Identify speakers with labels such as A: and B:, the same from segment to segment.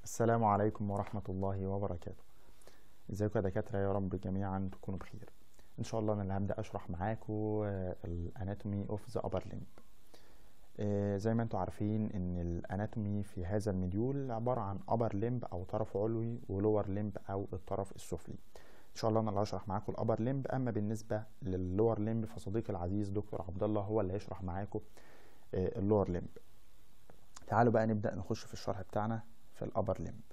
A: السلام عليكم ورحمة الله وبركاته ازيكم يا دكاترة يا رب جميعا تكونوا بخير ان شاء الله انا اللي هبدأ اشرح معاكم الاناتومي اوف ذا upper limb آه، زي ما انتم عارفين ان الاناتومي في هذا المديول عبارة عن upper limb او طرف علوي ولور limb او الطرف السفلي ان شاء الله انا اللي هشرح معاكم الابر limb اما بالنسبة لللور limb فصديقي العزيز دكتور عبد الله هو اللي هيشرح معاكم آه، اللور limb تعالوا بقى نبدأ نخش في الشرح بتاعنا في الابر limb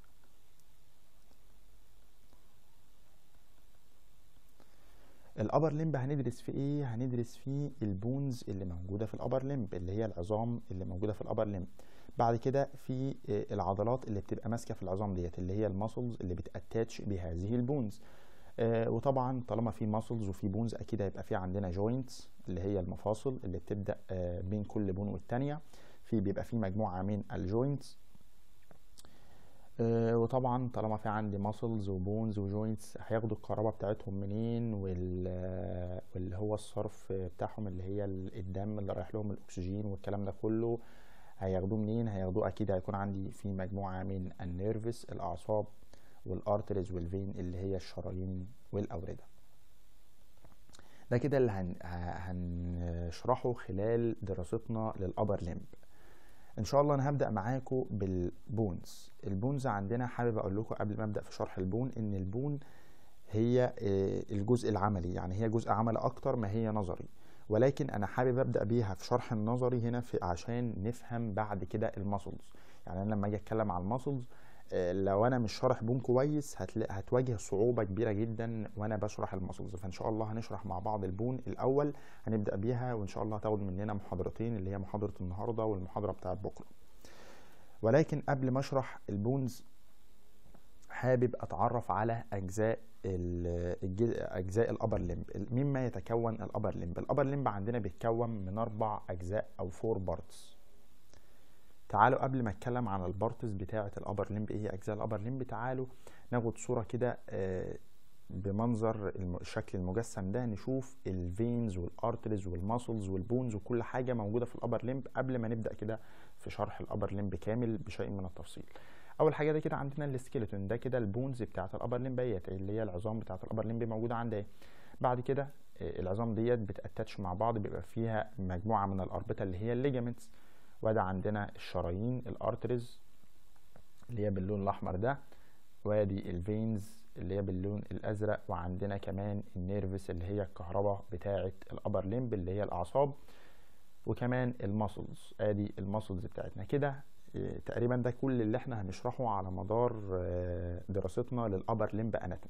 A: الابر لمب هندرس في ايه هندرس فيه البونز اللي موجوده في الابر لمب اللي هي العظام اللي موجوده في الابر لمب بعد كده في العضلات اللي بتبقى ماسكه في العظام ديت اللي هي الماسلز اللي بتاتاتش بهذه البونز آه وطبعا طالما في ماسلز وفي بونز اكيد هيبقى في عندنا جوينتس اللي هي المفاصل اللي بتبدا آه بين كل بون والتانيه في بيبقى في مجموعه من الجوينتس آه وطبعا طالما في عندي ماسلز وبونز وجوينتس هياخدوا الكهرباء بتاعتهم منين وال واللي هو الصرف بتاعهم اللي هي الدم اللي رايح لهم الاكسجين والكلام ده كله هياخدوه منين هياخدوه اكيد هيكون عندي في مجموعه من النيرفس الاعصاب والارتريز والفين اللي هي الشرايين والاورده ده كده اللي هن... هنشرحه خلال دراستنا للابر لمب ان شاء الله انا هبدا معاكم بالبونز البونز عندنا حابب اقول لكم قبل ما ابدا في شرح البون ان البون هي الجزء العملي يعني هي جزء عملي اكتر ما هي نظري ولكن انا حابب ابدا بيها في شرح النظري هنا في عشان نفهم بعد كده الماسلز يعني انا لما اجي اتكلم على الماسلز لو انا مش شارح بون كويس هتلاقي هتواجه صعوبه كبيره جدا وانا بشرح الماسلز فان شاء الله هنشرح مع بعض البون الاول هنبدا بيها وان شاء الله هتاخد مننا محاضرتين اللي هي محاضره النهارده والمحاضره بتاعت بكره ولكن قبل ما اشرح البونز حابب اتعرف على اجزاء اجزاء الابر لمب مما يتكون الابر لمب الابر لمب عندنا بيتكون من اربع اجزاء او فور بارتس تعالوا قبل ما اتكلم عن البارتس بتاعه الابر لمب ايه هي اجزاء الابر لمب تعالوا ناخد صوره كده بمنظر الشكل المجسم ده نشوف الفينز والارتريز والماسلز والبونز وكل حاجه موجوده في الابر لمب قبل ما نبدا كده في شرح الابر لمب كامل بشيء من التفصيل اول حاجه ده كده عندنا السكيلتون ده كده البونز بتاعه الابر لمبيات اللي هي العظام بتاعه الابر لمب موجوده عندها بعد كده العظام ديت بتاتاتش مع بعض بيبقى فيها مجموعه من الاربطه اللي هي الليجامنتس وده عندنا الشرايين الارتريز اللي هي باللون الاحمر ده وادي الفينز اللي هي باللون الازرق وعندنا كمان النيرفس اللي هي الكهرباء بتاعه الابر لمب اللي هي الاعصاب وكمان الماسلز ادي الماسلز بتاعتنا كده تقريبا ده كل اللي احنا هنشرحه على مدار دراستنا للابر لمب اناتومي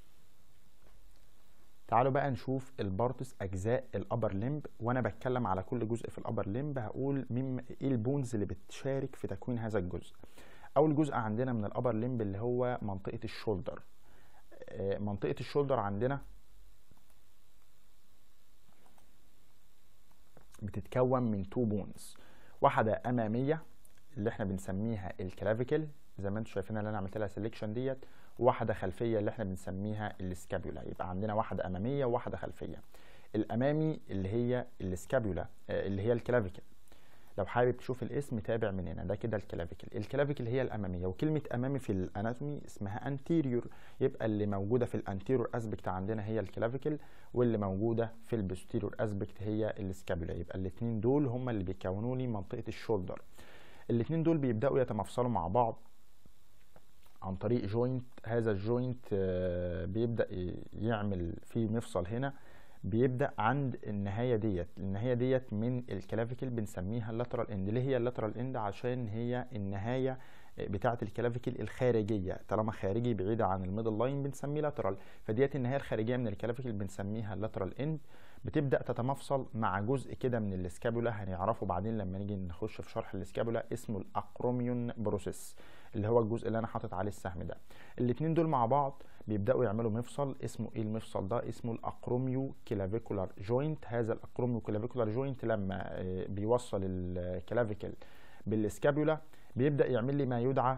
A: تعالوا بقى نشوف البارتس اجزاء الابر لمب وانا بتكلم على كل جزء في الابر لمب هقول مم ايه البونز اللي بتشارك في تكوين هذا الجزء اول جزء عندنا من الابر لمب اللي هو منطقه الشولدر منطقه الشولدر عندنا بتتكون من تو بونز واحده اماميه اللي احنا بنسميها الكلافيكل زي ما انتم شايفين اللي انا عملت لها سيلكشن ديت وواحده خلفيه اللي احنا بنسميها السكابيولا يبقى عندنا واحده اماميه وواحده خلفيه الامامي اللي هي السكابيولا اللي هي الكلافيكل لو حابب تشوف الاسم تابع من هنا ده كده الكلافيكل الكلافيكل هي الاماميه وكلمه امامي في الاناتومي اسمها انتيريور يبقى اللي موجوده في الانتيريور اسبكت عندنا هي الكلافيكل واللي موجوده في البوستيريور اسبكت هي السكابيولا يبقى الاثنين دول هم اللي بيكونوا لي منطقه الشولدر الاثنين دول بيبداوا يتمفصلوا مع بعض عن طريق جوينت هذا الجوينت بيبدا يعمل فيه مفصل هنا بيبدا عند النهايه ديت النهايه ديت من الكلافيكل بنسميها اللاترال اند ليه هي اللاترال اند عشان هي النهايه بتاعه الكلافيكل الخارجيه طالما خارجي بعيده عن الميدل لاين بنسميه لاترال فديت النهايه الخارجيه من الكلافيكل بنسميها اللاترال اند بتبدا تتمفصل مع جزء كده من الاسكابولا هنعرفه بعدين لما نيجي نخش في شرح الاسكابولا اسمه الاقروميون بروسيس اللي هو الجزء اللي انا حاطط عليه السهم ده الاثنين دول مع بعض بيبداوا يعملوا مفصل اسمه ايه المفصل ده اسمه الاقروميو كلافيكولار جوينت هذا الاقروميو كلافيكولار جوينت لما بيوصل الكلافيكل بالاسكابولا بيبدا يعمل لي ما يدعى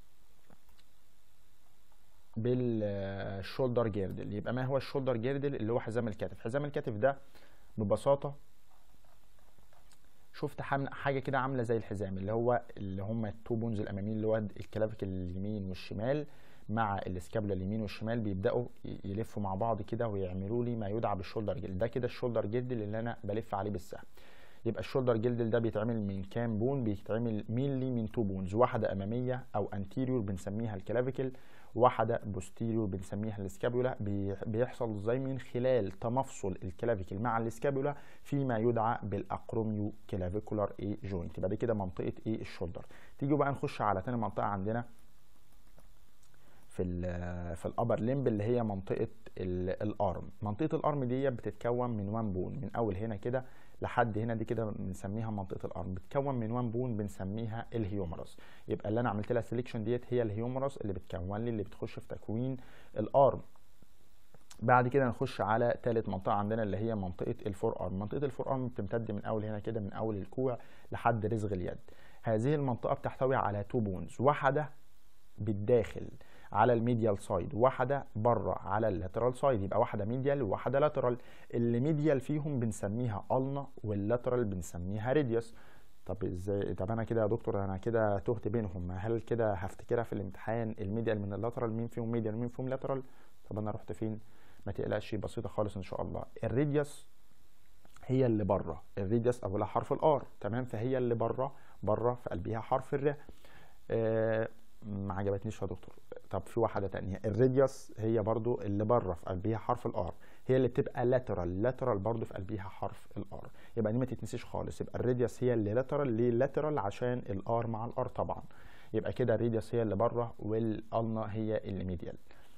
A: بالشولدر جيردل يبقى ما هو الشولدر جيردل اللي هو حزام الكتف حزام الكتف ده ببساطه شفت حاجه كده عامله زي الحزام اللي هو اللي هم التو بونز الاماميين اللي هو الكلافيكل اليمين والشمال مع الاسكابلا اليمين والشمال بيبداوا يلفوا مع بعض كده ويعملوا لي ما يدعى بالشولدر جلد ده كده الشولدر جلد اللي انا بلف عليه بالسهم يبقى الشولدر جلد ده بيتعمل من كام بون بيتعمل مينلي من تو بونز واحده اماميه او انتيريور بنسميها الكلافيكل واحده بوستيريور بنسميها الاسكابولا بيحصل زي من خلال تمفصل الكلافيكل مع الاسكابولا فيما يدعى بالاقروميو كلافيكولار ايه جوينت يبقى دي كده منطقه ايه الشولدر تيجي بقى نخش على تاني منطقه عندنا في ال في الابر ليمب اللي هي منطقه الارم منطقه الارم دي بتتكون من وان بون من اول هنا كده لحد هنا دي كده بنسميها منطقه الارم بتتكون من وان بون بنسميها الهيومرس يبقى اللي انا عملت لها سيلكشن ديت هي الهيومرس اللي بتكون لي اللي بتخش في تكوين الارم بعد كده نخش على ثالث منطقه عندنا اللي هي منطقه الفور ارم منطقه الفور ارم بتمتد من اول هنا كده من اول الكوع لحد رزغ اليد هذه المنطقه بتحتوي على تو بونز واحده بالداخل على الميديال سايد واحده بره على اللاترال سايد يبقى واحده ميديال وواحده لاترال اللي ميديال فيهم بنسميها النا واللاترال بنسميها ريديوس طب ازاي طب انا كده يا دكتور انا كده تهت بينهم هل كده هفتكرها في الامتحان الميديال من اللاترال مين فيهم ميديال مين فيهم لاترال طب انا رحت فين ما تقلقش بسيطه خالص ان شاء الله الريديوس هي اللي بره الريديوس اولها حرف الار تمام فهي اللي بره بره في قلبها حرف الر آه ما عجبتنيش يا دكتور طب في واحده تانية الراديوس هي برضو اللي بره في قلبها حرف الار هي اللي بتبقى لاترال لاترال برضو في قلبها حرف الار يبقى دي ما تتنسيش خالص يبقى الراديوس هي اللي لاترال ليه لاترال عشان الار مع الار طبعا يبقى كده الراديوس هي اللي بره والالنا هي اللي ميديال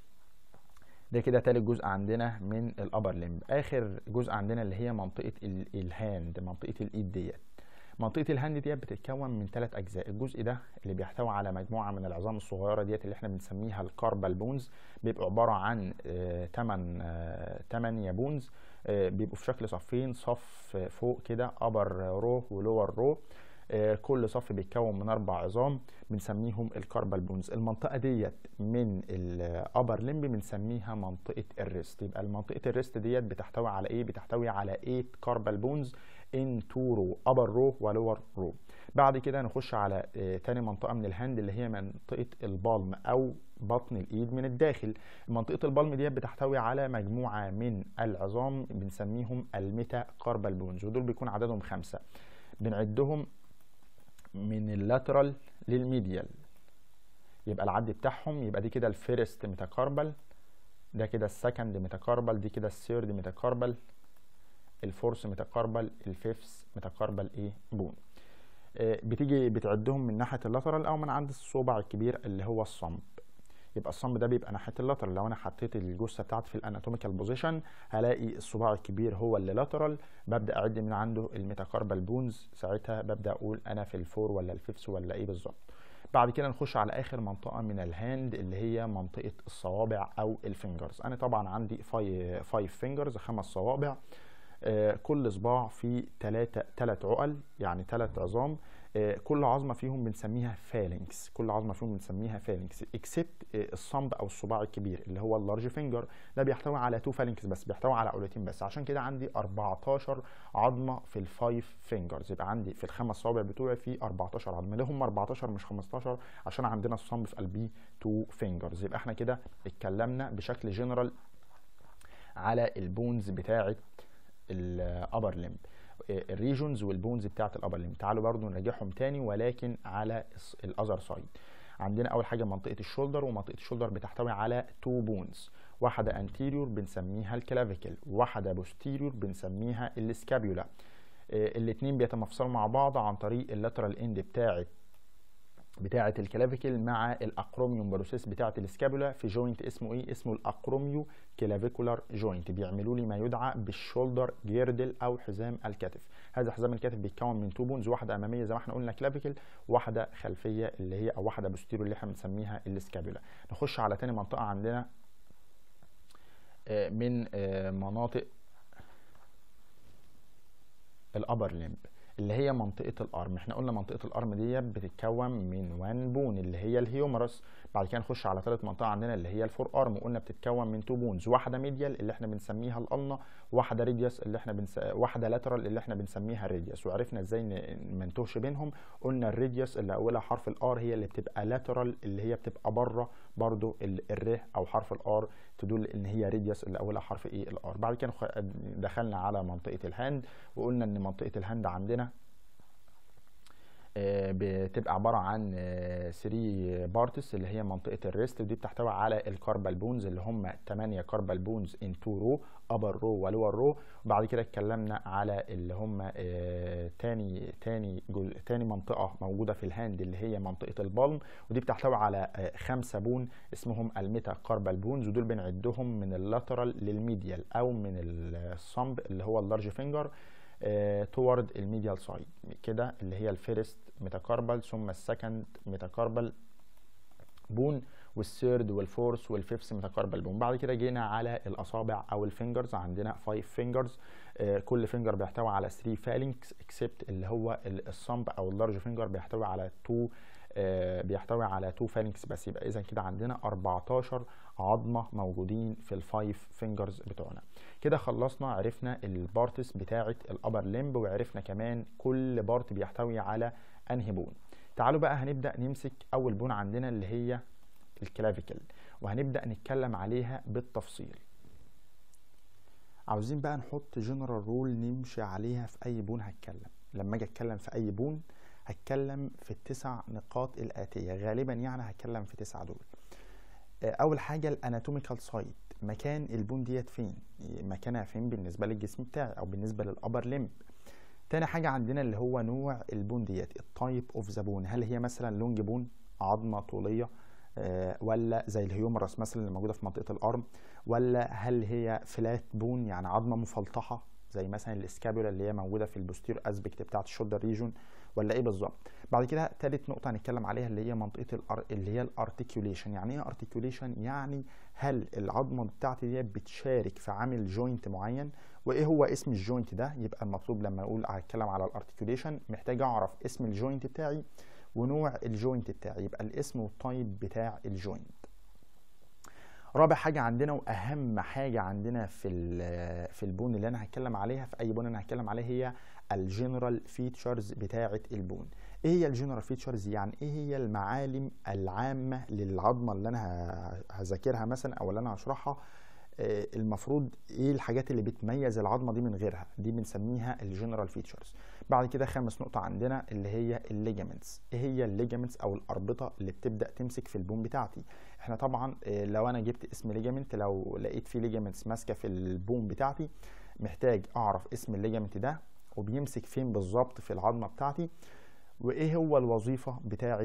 A: ده كده تالت جزء عندنا من الابر ليمب اخر جزء عندنا اللي هي منطقه الهاند منطقه الايد ديت منطقه الهاند ديت بتتكون من ثلاث اجزاء الجزء ده اللي بيحتوي على مجموعه من العظام الصغيره ديت اللي احنا بنسميها الكاربال بونز بيبقى عباره عن 8 8 بونز بيبقوا في شكل صفين صف فوق كده ابر رو ولور رو كل صف بيتكون من اربع عظام بنسميهم الكاربال بونز المنطقه ديت من الابر لمب بنسميها منطقه الريست يبقى منطقه الريست ديت بتحتوي على ايه بتحتوي على 8 كاربال بونز ان تو رو ابر رو ولور رو بعد كده نخش على آه تاني منطقه من الهاند اللي هي منطقه البالم او بطن الايد من الداخل منطقه البالم دي بتحتوي على مجموعه من العظام بنسميهم الميتا كاربال بونز ودول بيكون عددهم خمسه بنعدهم من اللاترال للميديال يبقى العد بتاعهم يبقى دي كده الفيرست ميتاكاربال ده كده السكند ميتاكاربال دي كده الثيرد ميتاكاربال الفورس ميتاكاربال الفيفث ميتاكاربال ايه بون آه بتيجي بتعدهم من ناحيه اللاترال او من عند الصوبع الكبير اللي هو الصمب يبقى الصمب ده بيبقى ناحيه اللاترال لو انا حطيت الجثه بتاعتي في الاناتوميكال بوزيشن هلاقي الصباع الكبير هو اللي لاترال ببدا اعد من عنده الميتاكاربال بونز ساعتها ببدا اقول انا في الفور ولا الفيفث ولا ايه بالظبط بعد كده نخش على اخر منطقه من الهاند اللي هي منطقه الصوابع او الفينجرز انا طبعا عندي فاي فايف فينجرز خمس صوابع آه كل صباع فيه ثلاثة ثلاث عقل يعني ثلاث عظام آه كل عظمه فيهم بنسميها فالنكس كل عظمه فيهم بنسميها فالنكس اكسبت آه الصمب او الصباع الكبير اللي هو اللارج فينجر ده بيحتوي على تو فالنكس بس بيحتوي على عقلتين بس عشان كده عندي 14 عظمه في الفايف فينجرز يبقى عندي في الخمس صوابع بتوعي في 14 عظمه ليه هم 14 مش 15 عشان عندنا الصمب في قلبيه تو فينجرز يبقى احنا كده اتكلمنا بشكل جنرال على البونز بتاعه الابر ليمب الريجونز والبونز بتاعه الابر ليمب تعالوا برضو نراجعهم تاني ولكن على الاذر سايد عندنا اول حاجه منطقه الشولدر ومنطقه الشولدر بتحتوي على تو بونز واحده انتيريور بنسميها الكلافيكل واحده بوستيريور بنسميها السكابيولا الاثنين بيتمفصلوا مع بعض عن طريق اللاترال اند بتاعه بتاعه الكلافيكل مع الاقروميوم بروسيس بتاعه السكابولا في جوينت اسمه ايه اسمه الاقروميو كلافيكولار جوينت بيعملوا لي ما يدعى بالشولدر جيردل او حزام الكتف هذا حزام الكتف بيتكون من تو بونز واحده اماميه زي ما احنا قلنا كلافيكل واحده خلفيه اللي هي او واحده بوستيريور اللي احنا بنسميها السكابولا نخش على تاني منطقه عندنا من مناطق الابر ليمب اللي هي منطقه الارم احنا قلنا منطقه الارم دي بتتكون من وان بون اللي هي الهيومرس بعد كده نخش على ثالث منطقه عندنا اللي هي الفور ارم وقلنا بتتكون من تو بونز واحده ميديال اللي احنا بنسميها الالنا واحده ريديوس اللي احنا بنس... واحده لاترال اللي احنا بنسميها الريديوس وعرفنا ازاي ما نتوهش بينهم قلنا الريديوس اللي اولها حرف الار هي اللي بتبقى لاترال اللي هي بتبقى بره برضو الر او حرف الار تدل ان هي ريديوس اللي اولها حرف ايه الار بعد كده دخلنا على منطقه الهاند وقلنا ان منطقه الهاند عندنا بتبقى عباره عن 3 بارتس اللي هي منطقه الريست ودي بتحتوي على الكاربال بونز اللي هم 8 كاربال بونز ان 2 رو ابر رو ولور رو وبعد كده اتكلمنا على اللي هم تاني تاني تاني منطقه موجوده في الهاند اللي هي منطقه البالم ودي بتحتوي على خمسه بون اسمهم الميتا كاربال بونز ودول بنعدهم من اللاترال للميديال او من الصمب اللي هو اللارج فينجر تورد الميديال سايد كده اللي هي الفيرست ميتاكاربال ثم السكند ميتاكاربال بون والثيرد والفورث والفيفث ميتاكاربال بون بعد كده جينا على الاصابع او الفينجرز عندنا 5 فينجرز كل فينجر بيحتوي على 3 فالينكس اكسبت اللي هو الصمب او اللارج فينجر بيحتوي على 2 بيحتوي على 2 فالينكس بس يبقى اذا كده عندنا 14 عظمه موجودين في الفايف فينجرز بتوعنا كده خلصنا عرفنا البارتس بتاعه الابر لمب وعرفنا كمان كل بارت بيحتوي على انهي بون تعالوا بقى هنبدا نمسك اول بون عندنا اللي هي الكلافيكل وهنبدا نتكلم عليها بالتفصيل عاوزين بقى نحط جنرال رول نمشي عليها في اي بون هتكلم لما اجي اتكلم في اي بون هتكلم في التسع نقاط الاتيه غالبا يعني هتكلم في تسعه دول اول حاجه الاناتوميكال سايت مكان البون ديت فين مكانها فين بالنسبه للجسم بتاعي او بالنسبه للابر لمب تاني حاجه عندنا اللي هو نوع البون ديت التايب اوف ذا بون هل هي مثلا لونج بون عظمه طوليه آه ولا زي الهيومرس مثلا اللي موجوده في منطقه الارم ولا هل هي فلات بون يعني عظمه مفلطحه زي مثلا الاسكابولا اللي هي موجوده في البوستير اسبكت بتاعه الشولدر ريجون ولا ايه بالظبط بعد كده ثالث نقطه هنتكلم عليها اللي هي منطقه الأر... اللي هي الارتكيوليشن يعني ايه ارتكيوليشن يعني هل العظمه بتاعتي دي بتشارك في عامل جوينت معين وايه هو اسم الجوينت ده يبقى المطلوب لما اقول هتكلم على الارتكيوليشن محتاج اعرف اسم الجوينت بتاعي ونوع الجوينت بتاعي يبقى الاسم والتايب بتاع الجوينت رابع حاجة عندنا وأهم حاجة عندنا في في البون اللي أنا هتكلم عليها في أي بون أنا هتكلم عليه هي الجنرال فيتشرز بتاعة البون. إيه هي الجنرال فيتشرز؟ يعني إيه هي المعالم العامة للعظمة اللي أنا هذاكرها مثلا أو اللي أنا هشرحها المفروض ايه الحاجات اللي بتميز العظمه دي من غيرها دي بنسميها الجنرال فيتشرز بعد كده خامس نقطه عندنا اللي هي الليجامنتس ايه هي الليجامنتس او الاربطه اللي بتبدا تمسك في البون بتاعتي احنا طبعا لو انا جبت اسم ليجامنت لو لقيت فيه ليجامنتس ماسكه في البون بتاعتي محتاج اعرف اسم الليجامنت ده وبيمسك فين بالظبط في العظمه بتاعتي وايه هو الوظيفه بتاعه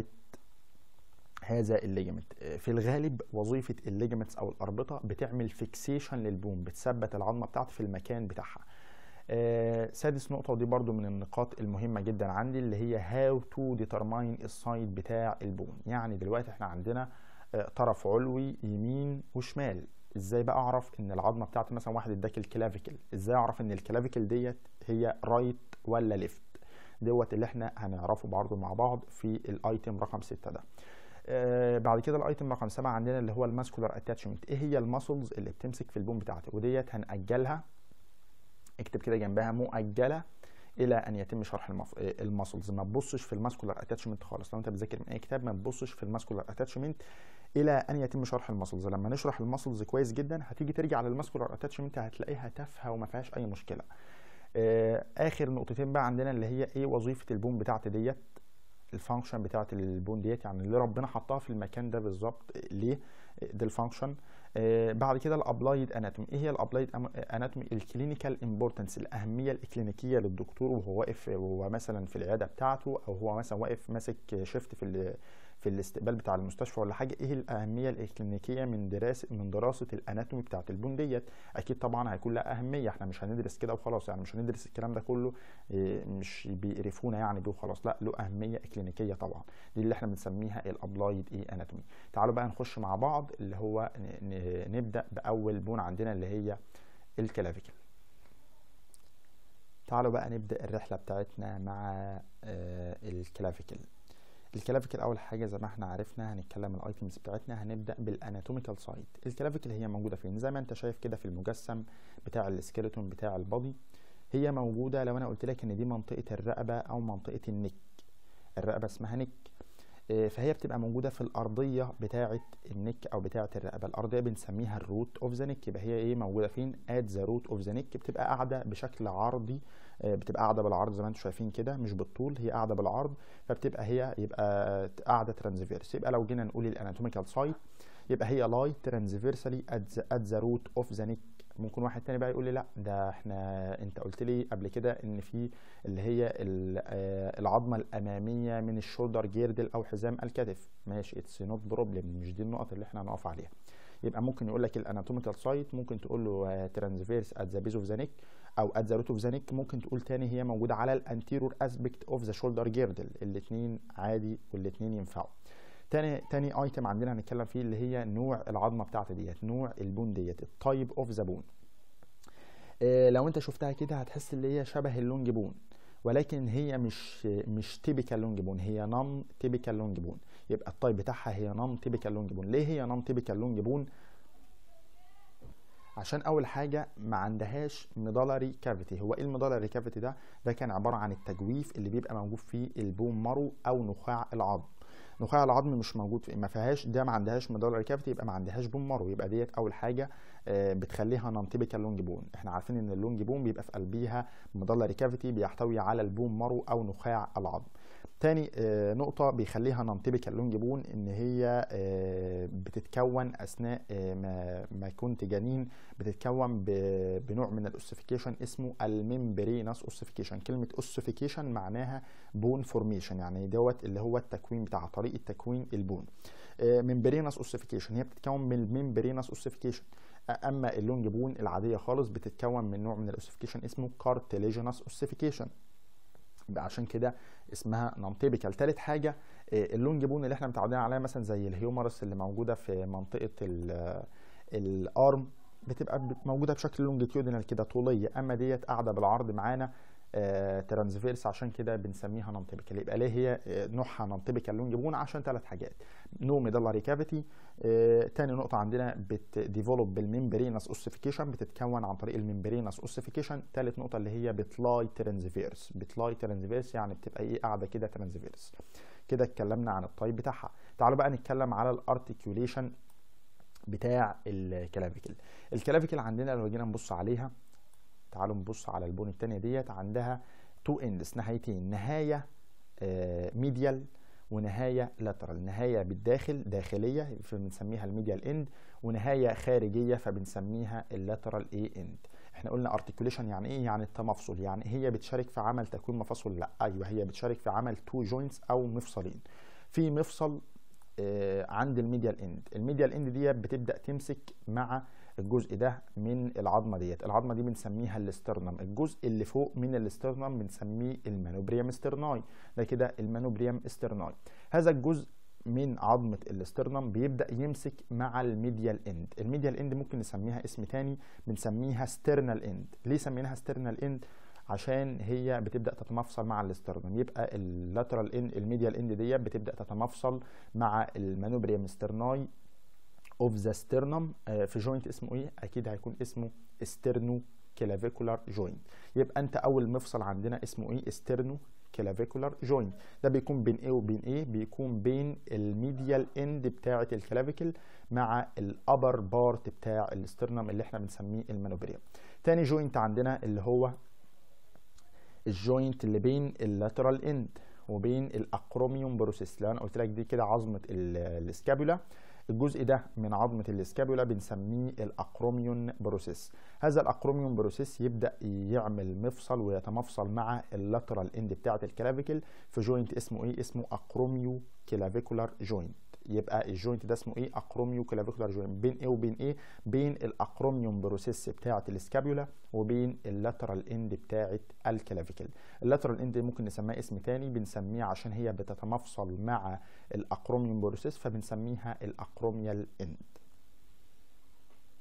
A: هذا الليجمنت في الغالب وظيفه الليجمنتس او الاربطه بتعمل فيكسيشن للبون بتثبت العظمه بتاعتي في المكان بتاعها آه سادس نقطه ودي برضو من النقاط المهمه جدا عندي اللي هي هاو تو ديترماين السايد بتاع البون يعني دلوقتي احنا عندنا آه طرف علوي يمين وشمال ازاي بقى اعرف ان العظمه بتاعتي مثلا واحد اداك الكلافيكل ازاي اعرف ان الكلافيكل ديت هي رايت ولا ليفت دوت اللي احنا هنعرفه برضو مع بعض في الايتم رقم 6 ده آه بعد كده الايتم رقم سبعة عندنا اللي هو الماسكولار اتاتشمنت ايه هي الماسلز اللي بتمسك في البون بتاعتي وديت هنأجلها اكتب كده جنبها مؤجله الى ان يتم شرح المف... الماسلز ما تبصش في الماسكولار اتاتشمنت خالص لو انت بتذاكر من اي كتاب ما تبصش في الماسكولار اتاتشمنت الى ان يتم شرح الماسلز لما نشرح الماسلز كويس جدا هتيجي ترجع للماسكولار اتاتشمنت هتلاقيها تافهه وما فيهاش اي مشكله آه اخر نقطتين بقى عندنا اللي هي ايه وظيفه البون بتاعتي ديت الفانكشن بتاعه البون ديت يعني اللي ربنا حطها في المكان ده بالظبط ليه ده الفانكشن آه بعد كده الابلايد اناتومي ايه هي الابلايد اناتومي الكلينيكال امبورتنس الاهميه الاكلينيكيه للدكتور وهو واقف وهو مثلا في العياده بتاعته او هو مثلا واقف ماسك شيفت في في الاستقبال بتاع المستشفى ولا حاجه ايه الاهميه الاكلينيكيه من دراسه من دراسه الاناتومي بتاعه البون ديت اكيد طبعا هيكون لها اهميه احنا مش هندرس كده وخلاص يعني مش هندرس الكلام ده كله إيه مش بيقرفونا يعني بيه وخلاص لا له اهميه اكلينيكيه طبعا دي اللي احنا بنسميها الابلايد ايه اناتومي تعالوا بقى نخش مع بعض اللي هو ن- ن- نبدا باول بون عندنا اللي هي الكلافيكل. الكلافيكل دي عباره عن 3 بونز اللي هم 8 كاربال بونز ان 2 رو ابر رو ولور رو بعد كده الابلايد اناتومي ايه هي الابلايد اناتومي الكلينيكال امبورتنس الاهميه الاكلينيكيه للدكتور وهو واقف ماسك شيفت في في الاستقبال بتاع المستشفى ولا حاجه ايه الاهميه الاكلينيكيه من دراسه من دراسه الاناتومي بتاعه البون ديت اكيد طبعا هيكون لها اهميه يعني مش بيقرفونا يعني بيه وخلاص لا له اهميه اكلينيكيه طبعا دي اللي احنا بنسميها الابلايد ايه اناتومي تعالوا بقى نخش مع بعض اللي هو ن- ن- نبدا باول بون عندنا اللي هي تعالوا بقى نبدأ الرحلة بتاعتنا مع آه، الكلافيكل الكلافيكل اول حاجه زي ما احنا عرفنا هنتكلم الايتمز بتاعتنا هنبدا بالاناتوميكال سايد الكلافيكل هي موجوده فين زي ما انت شايف كده في المجسم بتاع السكيلتون بتاع البادي هي موجوده لو انا قلت لك ان دي منطقه الرقبه او منطقه النك الرقبه اسمها نك آه، فهي بتبقى موجوده في الارضيه بتاعه النك او بتاعه الرقبه الارضيه بنسميها الروت اوف ذا نك يبقى هي ايه موجوده فين ات ذا روت اوف ذا نك بتبقى قاعده بشكل عرضي آه، بتبقى قاعده بالعرض زي ما انتم شايفين كده مش بالطول هي قاعده بالعرض فبتبقى هي يبقى قاعده ترانزفيرس يبقى لو جينا نقول الاناتوميكال سايت يبقى هي لاي ترانزفيرسالي ات ذا روت اوف ذا نيك ممكن واحد تاني بقى يقول لي لا ده احنا انت قلت لي قبل كده ان في اللي هي آه، العظمه الاماميه من الشولدر جيردل او حزام الكتف ماشي اتس نوت بروبلم مش دي النقط اللي احنا هنقف عليها يبقى ممكن يقول لك الاناتوميكال سايت ممكن تقول له ترانزفيرس ات ذا بيز اوف ذا نيك او ات ذا روت اوف ذا نيك ممكن تقول تاني هي موجوده على الانتيرور اسبكت اوف ذا شولدر جيردل الاثنين عادي والاثنين ينفعوا تاني تاني ايتم عندنا هنتكلم فيه اللي هي نوع العظمه بتاعتي ديت نوع البون ديت التايب اوف ذا بون لو انت شفتها كده هتحس اللي هي شبه اللونج بون ولكن هي مش مش تيبيكال لونج بون هي نون تيبيكال لونج بون يبقى التايب بتاعها هي نون تيبيكال لونج بون ليه هي نون تيبيكال لونج بون عشان اول حاجه ما عندهاش ميدالري كافيتي هو ايه الميدالري كافيتي ده ده كان عباره عن التجويف اللي بيبقى موجود في البون مارو او نخاع العظم نخاع العظم مش موجود في ما فيهاش ده ما عندهاش ميدالري كافيتي يبقى ما عندهاش بون مارو يبقى ديت اول حاجه آه، بتخليها نون تيبيكال لونج بون احنا عارفين ان اللونج بون بيبقى في قلبيها ميدالري كافيتي بيحتوي على البون مارو او نخاع العظم تاني آه، نقطة بيخليها ننطبق اللونج بون ان هي آه، بتتكون اثناء آه، ما ما كنت جنين بتتكون بنوع من الاوسيفيكيشن اسمه الممبرينس اوسيفيكيشن كلمة اوسيفيكيشن معناها بون فورميشن يعني دوت اللي هو التكوين بتاع طريقة تكوين البون ممبرينس اوسيفيكيشن هي بتتكون من الممبرينس اوسيفيكيشن اما اللونج بون العاديه خالص بتتكون من نوع من الاوسيفيكيشن اسمه كارتليجينس اوسيفيكيشن عشان كده اسمها نون تيبيكال تالت حاجه آه، اللونج بون اللي احنا متعودين عليها مثلا زي الهيومرس اللي موجوده في منطقه الارم بتبقى موجوده بشكل لونجيتيودينال كده طوليه اما ديت قاعده بالعرض معانا ترانسفيرس عشان كده بنسميها نون تيبيكال يبقى ليه هي آه، نوعها نون تيبيكال لونج بون عشان ثلاث حاجات نو ميدالاري كافيتي تاني نقطه عندنا بتديفلوب بالممبرينس اوسيفيكيشن بتتكون عن طريق الممبرينس اوسيفيكيشن ثالث نقطه اللي هي بتلاي ترانسفيرس بتلاي ترانسفيرس يعني بتبقى ايه قاعده كده ترانسفيرس كده اتكلمنا عن الطيب بتاعها تعالوا بقى نتكلم على الارتكيوليشن بتاع الكلافيكل الكلافيكل عندنا لو جينا نبص عليها تعالوا نبص على البون التانية ديت عندها تو اندس نهايتين نهاية ميديال آه، ونهاية لاترال نهاية بالداخل داخلية فبنسميها الميديال اند ونهاية خارجية فبنسميها اللاترال اي اند احنا قلنا ارتكوليشن يعني ايه يعني التمفصل يعني هي بتشارك في عمل تكوين مفاصل لا ايوه هي بتشارك في عمل تو جوينتس او مفصلين في مفصل آه عند الميديال اند الميديال اند دي بتبدا تمسك مع الجزء ده من العظمه ديت العظمه دي بنسميها الاسترنم الجزء اللي فوق من الاسترنم بنسميه المانوبريم استرناي ده كده المانوبريم استرناي هذا الجزء من عظمه الاسترنم بيبدا يمسك مع الميديال اند الميديال اند ممكن نسميها اسم تاني بنسميها سترنال اند ليه سميناها سترنال اند عشان هي بتبدا تتمفصل مع الاسترنم يبقى اللاترال اند الميديال اند ديت بتبدا تتمفصل مع المانوبريم سترناي اوف ذا ستيرنم في جوينت اسمه ايه اكيد هيكون اسمه استرنو كلافيكولار جوينت يبقى انت اول مفصل عندنا اسمه ايه استرنو كلافيكولار جوينت ده بيكون بين ايه وبين ايه بيكون بين الميديال اند بتاعه الكلافيكل مع الابر بارت بتاع الاسترنم اللي احنا بنسميه المانوبريم تاني جوينت عندنا اللي هو الجوينت اللي بين اللاترال اند وبين الاقروميوم بروسيس لو انا قلت لك دي كده عظمه السكابولا الجزء ده من عظمة الاسكابولا بنسميه الأقروميون بروسيس هذا الأقروميون بروسيس يبدأ يعمل مفصل ويتمفصل مع اللاترال اند بتاعة الكلافيكل في جوينت اسمه ايه اسمه أقروميو كلافيكولار جوينت يبقى الجوينت ده اسمه ايه اقروميو كلافيكولار جوينت بين ايه وبين ايه بين الاقروميوم بروسيس بتاعه الاسكابيولا وبين اللاترال اند بتاعه الكلافيكل اللاترال اند ممكن نسميها اسم تاني بنسميه عشان هي بتتمفصل مع الاقروميوم بروسيس فبنسميها الاقروميال اند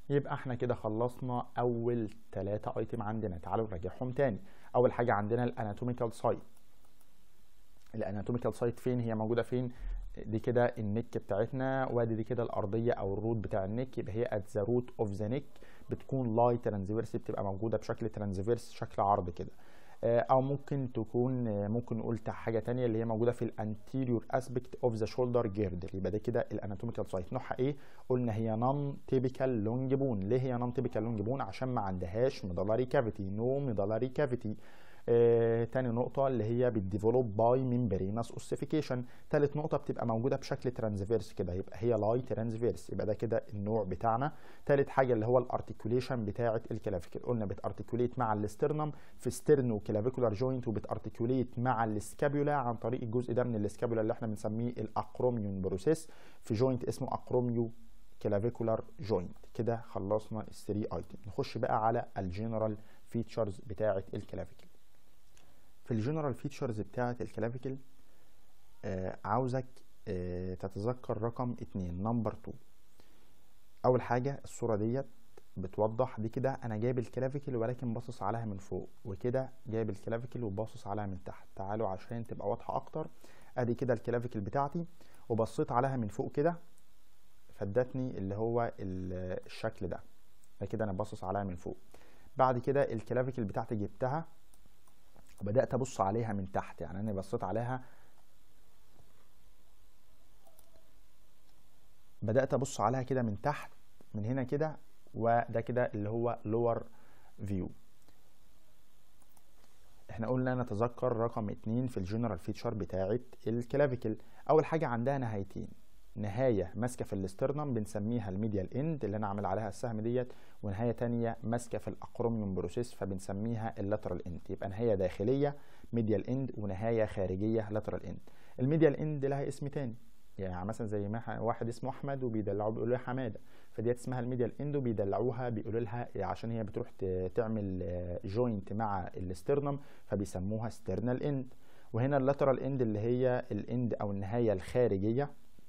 A: يبقى احنا كده خلصنا اول ثلاثة ايتم عندنا تعالوا نراجعهم تاني اول حاجة عندنا الاناتوميكال سايت الاناتوميكال سايت فين هي موجودة فين دي كده النك بتاعتنا وادي دي كده الارضيه او الروت بتاع النك يبقى هي ات ذا روت اوف ذا نك بتكون لاي ترانزفيرس بتبقى موجوده بشكل ترانزفيرس شكل عرض كده او ممكن تكون ممكن نقول حاجه تانية اللي هي موجوده في الانتيريور اسبكت اوف ذا شولدر جيردر يبقى ده كده الاناتوميكال سايت نوعها ايه قلنا هي نون تيبيكال لونج بون ليه هي نون تيبيكال لونج بون عشان ما عندهاش ميدالاري كافيتي نو ميدالاري كافيتي آه، تاني نقطة اللي هي بتديفلوب باي ممبرينس اوسيفيكيشن تالت نقطة بتبقى موجودة بشكل ترانسفيرس كده يبقى هي لاي ترانسفيرس يبقى ده كده النوع بتاعنا تالت حاجة اللي هو الارتكوليشن بتاعة الكلافيكل قلنا بتارتكوليت مع الاسترنم في ستيرنو كلافيكولار جوينت وبتارتكوليت مع السكابيولا عن طريق الجزء ده من السكابيولا اللي احنا بنسميه الاقروميون بروسيس في جوينت اسمه اقروميو كلافيكولار جوينت كده خلصنا الثري ايتم نخش بقى على الجنرال فيتشرز بتاعة الكلافيكل في الجنرال فيتشرز بتاعة الكلافيكل آه عاوزك آه تتذكر رقم اتنين نمبر تو اول حاجة الصورة ديت بتوضح دي كده انا جايب الكلافيكل ولكن باصص عليها من فوق وكده جايب الكلافيكل وباصص عليها من تحت تعالوا عشان تبقى واضحة اكتر ادي كده الكلافيكل بتاعتي وبصيت عليها من فوق كده فادتني اللي هو الشكل ده ده كده انا باصص عليها من فوق بعد كده الكلافيكل بتاعتي جبتها وبدات ابص عليها من تحت يعني انا بصيت عليها بدات ابص عليها كده من تحت من هنا كده وده كده اللي هو لور فيو احنا قلنا نتذكر رقم اتنين في الجنرال فيتشر بتاعه الكلافيكل اول حاجه عندها نهايتين نهاية ماسكة في الاسترنم بنسميها الميديال اند اللي انا عامل عليها السهم ديت ونهاية تانية ماسكة في الاقروميوم بروسيس فبنسميها اللاترال اند يبقى نهاية داخلية ميديال اند ونهاية خارجية لاترال اند الميديال اند لها اسم تاني يعني مثلا زي ما واحد اسمه احمد وبيدلعوه بيقولوا له حماده فديت اسمها الميديال اند وبيدلعوها بيقولوا لها عشان هي بتروح تعمل جوينت مع الاسترنم فبيسموها سترنال اند وهنا اللاترال اند اللي هي الاند او النهايه الخارجيه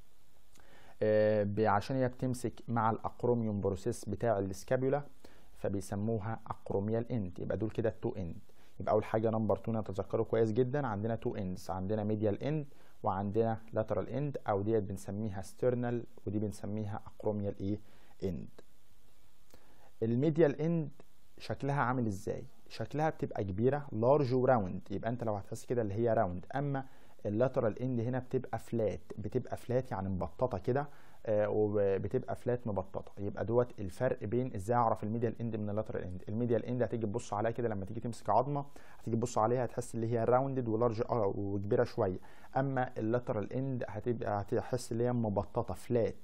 A: عشان هي بتمسك مع الاقروميوم بروسيس بتاع السكابيولا فبيسموها اقروميال اند يبقى دول كده التو اند يبقى اول حاجه نمبر 2 نتذكروا كويس جدا عندنا تو اندز عندنا ميديال اند وعندنا لاترال اند او ديت بنسميها سترنال ودي بنسميها اقروميال ايه اند الميديال اند شكلها عامل ازاي شكلها بتبقى كبيره لارج وراوند يبقى انت لو هتحس كده اللي هي راوند اما اللاترال اند هنا بتبقى فلات بتبقى فلات يعني مبططه كده آه وبتبقى فلات مبططه يبقى دوت الفرق بين ازاي اعرف الميديال اند من اللاترال اند الميديال اند هتيجي تبص عليها كده لما تيجي تمسك عظمه هتيجي تبص عليها هتحس اللي هي راوندد ولارج اه وكبيره شويه اما اللاترال اند هتبقى هتحس اللي هي مبططه فلات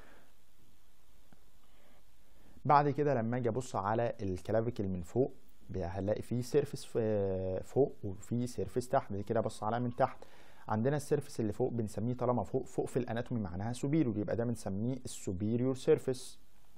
A: بعد كده لما اجي ابص على الكلافيكل من فوق هنلاقي فيه سيرفيس فوق وفي سيرفيس تحت دي كده بص عليها من تحت عندنا السيرفيس اللي فوق بنسميه طالما فوق فوق في الاناتومي معناها سوبيريور يبقى ده بنسميه السوبيريور سيرفيس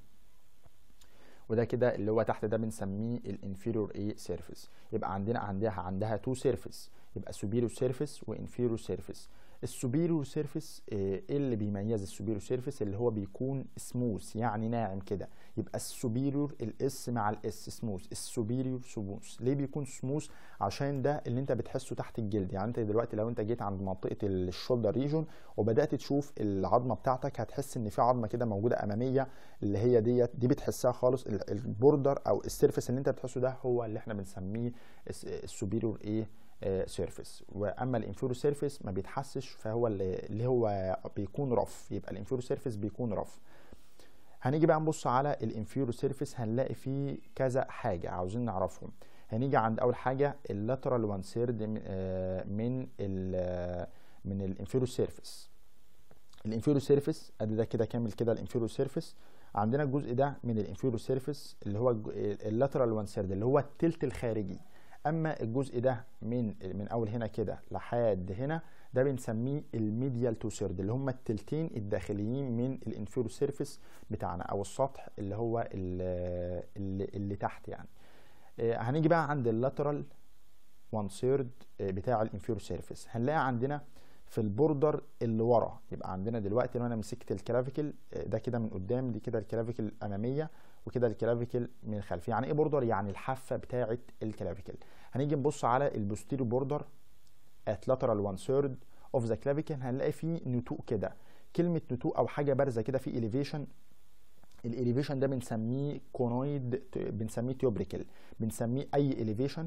A: وده كده اللي هو تحت ده بنسميه الانفيريور ايه سيرفيس يبقى عندنا عندها عندها تو سيرفيس يبقى سوبيريور سيرفيس وانفيريور سيرفيس السوبيريور سيرفيس ايه اللي بيميز السوبيريور سيرفيس اللي هو بيكون سموث يعني ناعم كده يبقى السوبيريور الاس مع الاس سموث السوبيريور سموث ليه بيكون سموث عشان ده اللي انت بتحسه تحت الجلد يعني انت دلوقتي لو انت جيت عند منطقه الشولدر ريجون وبدات تشوف العظمه بتاعتك هتحس ان في عظمه كده موجوده اماميه اللي هي ديت دي بتحسها خالص البوردر او السيرفيس اللي انت بتحسه ده هو اللي احنا بنسميه السوبيريور ايه سيرفيس واما الانفيرو سيرفيس ما بيتحسش فهو اللي هو بيكون رف يبقى الانفيرو سيرفيس بيكون رف هنيجي بقى نبص على الانفيرو سيرفيس هنلاقي فيه كذا حاجه عاوزين نعرفهم هنيجي عند اول حاجه اللاترال وان سيرد من ال من الانفيرو سيرفيس الانفيرو سيرفيس ادي ده كده كامل كده الانفيرو سيرفيس عندنا الجزء ده من الانفيرو سيرفيس اللي هو اللاترال وان سيرد اللي هو التلت الخارجي اما الجزء ده من من اول هنا كده لحد هنا ده بنسميه الميديال تو سيرد اللي هم التلتين الداخليين من الانفيرو سيرفيس بتاعنا او السطح اللي هو اللي, اللي تحت يعني هنيجي بقى عند اللاترال 1 سيرد بتاع الانفيرو سيرفيس هنلاقي عندنا في البوردر اللي ورا يبقى عندنا دلوقتي لو انا مسكت الكلافيكل ده كده من قدام دي كده الكلافيكل الاماميه وكده الكلافيكل من الخلف يعني ايه بوردر يعني الحافه بتاعه الكلافيكل هنيجي نبص على البوستيريو بوردر at lateral one third of the clavicle هنلاقي فيه نتوء كده كلمه نتوء او حاجه بارزه كده في elevation الاليفيشن ده بنسميه كونويد بنسميه تيوبريكل بنسميه اي اليفيشن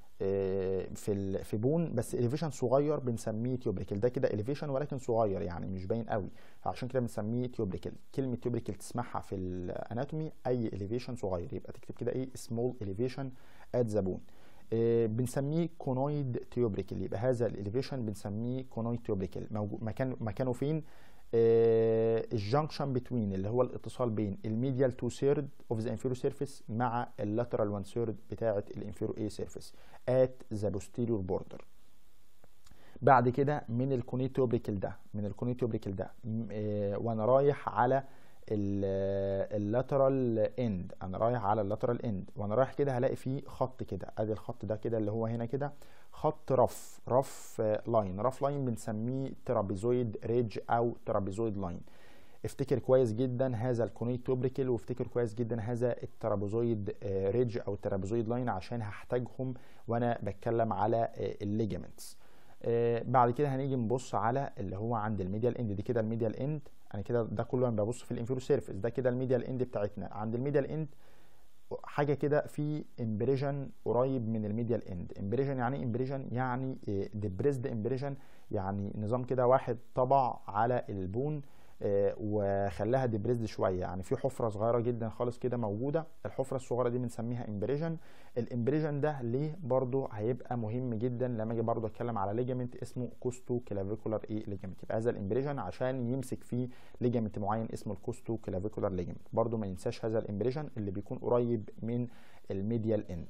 A: في في بون بس اليفيشن صغير بنسميه تيوبريكل ده كده اليفيشن ولكن صغير يعني مش باين قوي عشان كده بنسميه تيوبريكل كلمه تيوبريكل تسمعها في الاناتومي اي اليفيشن صغير يبقى تكتب كده ايه سمول اليفيشن ات ذا بون بنسميه كونويد تيوبريكل يبقى هذا الاليفيشن بنسميه كونويد تيوبريكل مكان مكانه فين الجنكشن بتوين اللي هو الاتصال بين الميديال تو سيرد اوف ذا انفيرو سيرفيس مع اللاترال 1 سيرد بتاعه الانفيرو اي سيرفيس ات ذا بوستيريور بوردر بعد كده من الكونيتوبريكل ده من الكونيتوبريكل ده وانا رايح على اللاترال اند انا رايح على اللاترال اند وانا رايح كده هلاقي فيه خط كده ادي الخط ده كده اللي هو هنا كده خط رف رف لاين رف لاين بنسميه ترابيزويد ريدج او ترابيزويد لاين افتكر كويس جدا هذا الكونيت توبريكل وافتكر كويس جدا هذا الترابيزويد ريدج او الترابيزويد لاين عشان هحتاجهم وانا بتكلم على الليجامنتس بعد كده هنيجي نبص على اللي هو عند الميديال اند دي كده الميديال اند انا كده ده كله انا ببص في الانفيرو سيرفيس ده كده الميديال اند بتاعتنا عند الميديال اند حاجه كده في امبريجن قريب من الميديال اند امبريجن يعني ايه امبريجن يعني ديبريسد امبريجن يعني نظام كده واحد طبع على البون وخلاها ديبريسد شويه يعني في حفره صغيره جدا خالص كده موجوده الحفره الصغيره دي بنسميها امبريجن الامبريجن ده ليه برضو هيبقى مهم جدا لما اجي برضو اتكلم على ليجامنت اسمه كوستو كلافيكولار ايه ليجامنت يبقى هذا الامبريجن عشان يمسك فيه ليجامنت معين اسمه الكوستو كلافيكولار ليجامنت برضو ما ننساش هذا الامبريجن اللي بيكون قريب من الميديال اند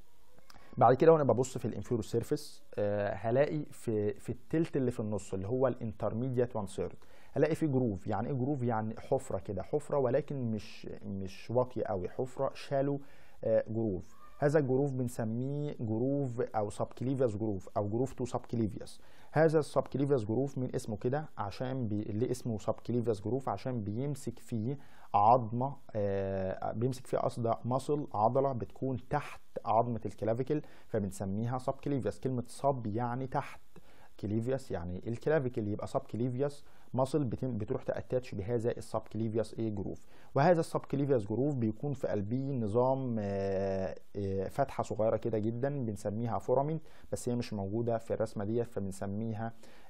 A: بعد كده وانا ببص في الانفيرو سيرفيس آه هلاقي في في التلت اللي في النص اللي هو الانترميديات وان سيرد هلاقي في جروف يعني ايه جروف يعني حفره كده حفره ولكن مش مش واطيه قوي حفره شالو آه جروف هذا الجروف بنسميه جروف او سبكليفيوس جروف او جروف تو سبكليفيوس هذا السبكليفيوس جروف من اسمه كده عشان بي... ليه اسمه سبكليفيوس جروف عشان بيمسك فيه عظمه آه بيمسك فيه قصد مصل عضله بتكون تحت عظمه الكلافيكل فبنسميها سبكليفيوس كلمه سب يعني تحت كليفيوس يعني الكلافيكل يبقى سب كليفيوس مصل بتروح تاتاتش بهذا السب كليفيوس ايه جروف وهذا السب كليفيوس جروف بيكون في قلبيه نظام فتحه صغيره كده جدا بنسميها فورامنت بس هي مش موجوده في الرسمه ديت فبنسميها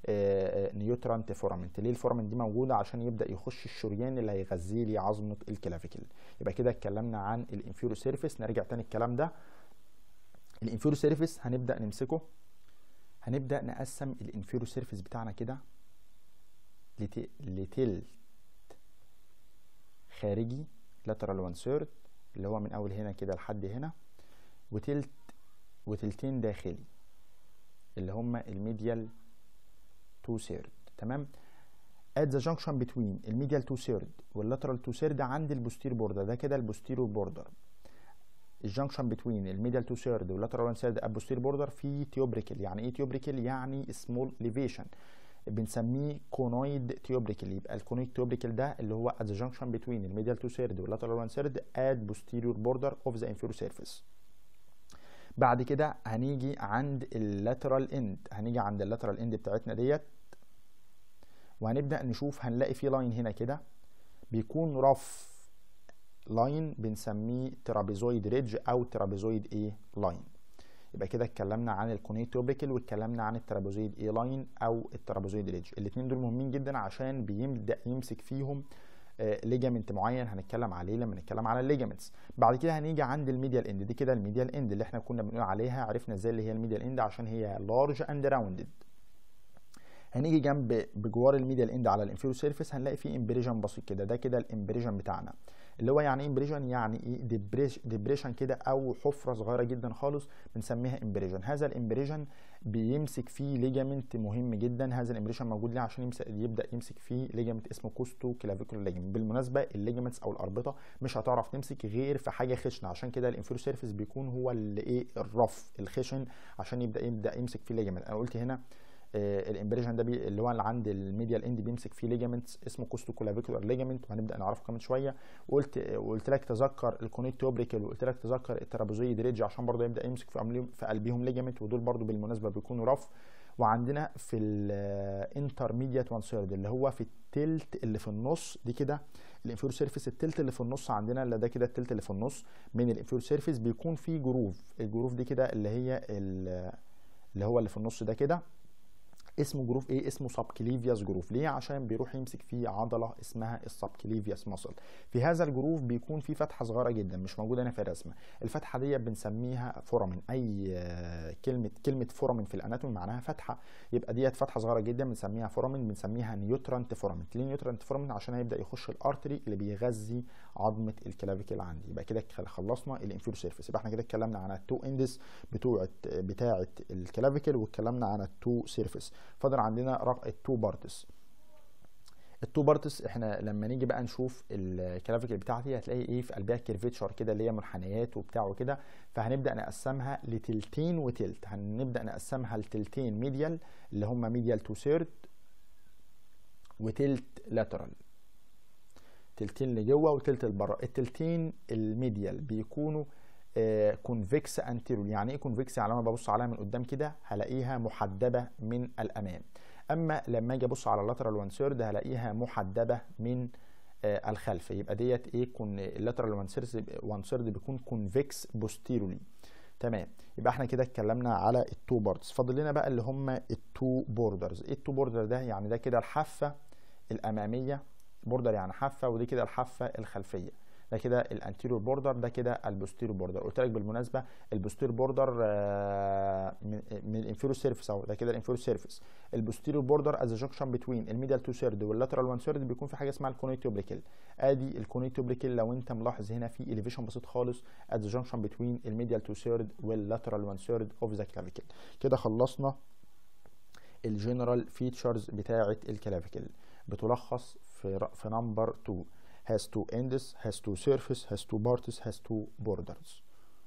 A: نيوترانت فورامنت ليه الفورامنت دي موجوده عشان يبدا يخش الشريان اللي هيغذي لي عظمه الكلافيكل يبقى كده اتكلمنا عن الانفيرو سيرفيس نرجع تاني الكلام ده الانفيرو سيرفيس هنبدا نمسكه هنبدا نقسم الانفيرو سيرفيس بتاعنا كده لتلت خارجي lateral one third اللي هو من اول هنا كده لحد هنا وتلت وتلتين داخلي اللي هما الميديال تو سيرد تمام at the junction between الميديال تو سيرد واللاترال تو سيرد عند البوستير بوردر ده كده البوستيرو بوردر الجنكشن بتوين الميديال تو سيرد واللاترال وان سيرد البوستير بوردر في تيوبريكل يعني ايه تيوبريكل يعني سمول ليفيشن بنسميه كونويد تيوبريكل يبقى الكونويد تيوبريكل ده اللي هو at the junction between الميديال تو سيرد واللاترال وان سيرد at posterior border of the inferior surface بعد كده هنيجي عند اللاترال اند هنيجي عند اللاترال اند بتاعتنا ديت وهنبدا نشوف هنلاقي في لاين هنا كده بيكون رف لاين بنسميه ترابيزويد ريدج او ترابيزويد ايه لاين يبقى كده اتكلمنا عن الكونيتوبيكل واتكلمنا عن الترابيزويد اي لاين او الترابيزويد ريدج الاثنين دول مهمين جدا عشان بيبدا يمسك فيهم آه ليجامنت معين هنتكلم عليه لما نتكلم على الليجامنتس بعد كده هنيجي عند الميديال اند دي كده الميديال اند اللي احنا كنا بنقول عليها عرفنا ازاي اللي هي الميديال اند عشان هي لارج اند راوندد هنيجي جنب بجوار الميديال اند على الانفيرو سيرفيس هنلاقي فيه امبريجن بسيط كده ده كده الامبريجن بتاعنا اللي هو يعني ايه امبريجن يعني ايه ديبريش ديبريشن كده او حفره صغيره جدا خالص بنسميها امبريجن هذا الامبريجن بيمسك فيه ليجامنت مهم جدا هذا الامبريجن موجود ليه عشان يمسك يبدا يمسك فيه ليجامنت اسمه كوستو كلافيكولار ليجامنت بالمناسبه الليجامنتس او الاربطه مش هتعرف تمسك غير في حاجه خشنه عشان كده الانفيرو سيرفيس بيكون هو اللي ايه الرف الخشن عشان يبدا يبدا يمسك فيه ليجامنت انا قلت هنا الامبريشن ده بي اللي هو اللي عند الميديال اند بيمسك فيه ليجامنتس اسمه كوستو كولافيكولار ليجامنت وهنبدا نعرفه كمان شويه وقلت وقلت لك تذكر الكونيت توبريكل وقلت لك تذكر الترابيزويد ريدج عشان برضه يبدا يمسك في قلبهم في قلبيهم ليجامنت ودول برضه بالمناسبه بيكونوا رف وعندنا في الانترميديات وان سيرد اللي هو في التلت اللي في النص دي كده الانفيور سيرفيس التلت اللي في النص عندنا اللي ده كده التلت اللي في النص من الانفيور سيرفيس بيكون فيه جروف الجروف دي كده اللي هي اللي هو اللي في النص ده كده اسمه جروف ايه اسمه سبكليفياس جروف ليه عشان بيروح يمسك فيه عضله اسمها السبكليفياس ماسل في هذا الجروف بيكون في فتحه صغيره جدا مش موجوده هنا في الرسمه الفتحه دي بنسميها فورامين اي كلمه كلمه فورامين في الاناتومي معناها فتحه يبقى ديت فتحه صغيره جدا بنسميها فورامين بنسميها نيوترانت فورامين ليه نيوترانت فورامين عشان هيبدا يخش الارتري اللي بيغذي عظمه الكلافيكل عندي يبقى كده خلصنا الانفيرو سيرفيس يبقى احنا كده اتكلمنا عن التو اندس بتوع بتاعه الكلافيكل واتكلمنا عن التو سيرفيس فاضل عندنا التو بارتس التو بارتس احنا لما نيجي بقى نشوف الكلافيكل بتاعتي هتلاقي ايه في قلبها كيرفيتشر كده اللي هي منحنيات وبتاع وكده فهنبدا نقسمها لتلتين وتلت هنبدا نقسمها لتلتين ميديال اللي هم ميديال تو سيرد وتلت لاترال تلتين لجوه وتلت لبره التلتين الميديال بيكونوا كونفكس انتيرول يعني ايه كونفكس يعني لما ببص عليها من قدام كده هلاقيها محدبه من الامام اما لما اجي ابص على اللاترال وان سيرد هلاقيها محدبه من آه الخلف يبقى ديت ايه كون اللاترال وان سيرد وان سيرد بيكون كونفكس بوستيرولي تمام يبقى احنا كده اتكلمنا على التو بوردز فاضل لنا بقى اللي هم التو بوردرز ايه التو بوردر ده يعني ده كده الحافه الاماميه بوردر يعني حافه ودي كده الحافه الخلفيه ده كده الانتيريور بوردر ده كده البوستيريور بوردر قلت لك بالمناسبه البوستيريور بوردر من من الانفيريور سيرفيس اهو ده كده الانفيريور سيرفيس البوستيريور بوردر از جنكشن بتوين الميديال تو سيرد واللاترال وان سيرد بيكون في حاجه اسمها الكونيتوبريكل ادي الكونيتوبريكل لو انت ملاحظ هنا في اليفيشن بسيط خالص از جنكشن بتوين الميديال تو سيرد واللاترال وان سيرد اوف ذا كلافيكل كده خلصنا الجنرال فيتشرز بتاعه الكلافيكل بتلخص في في نمبر 2 has two ends has two surface has two parts has two borders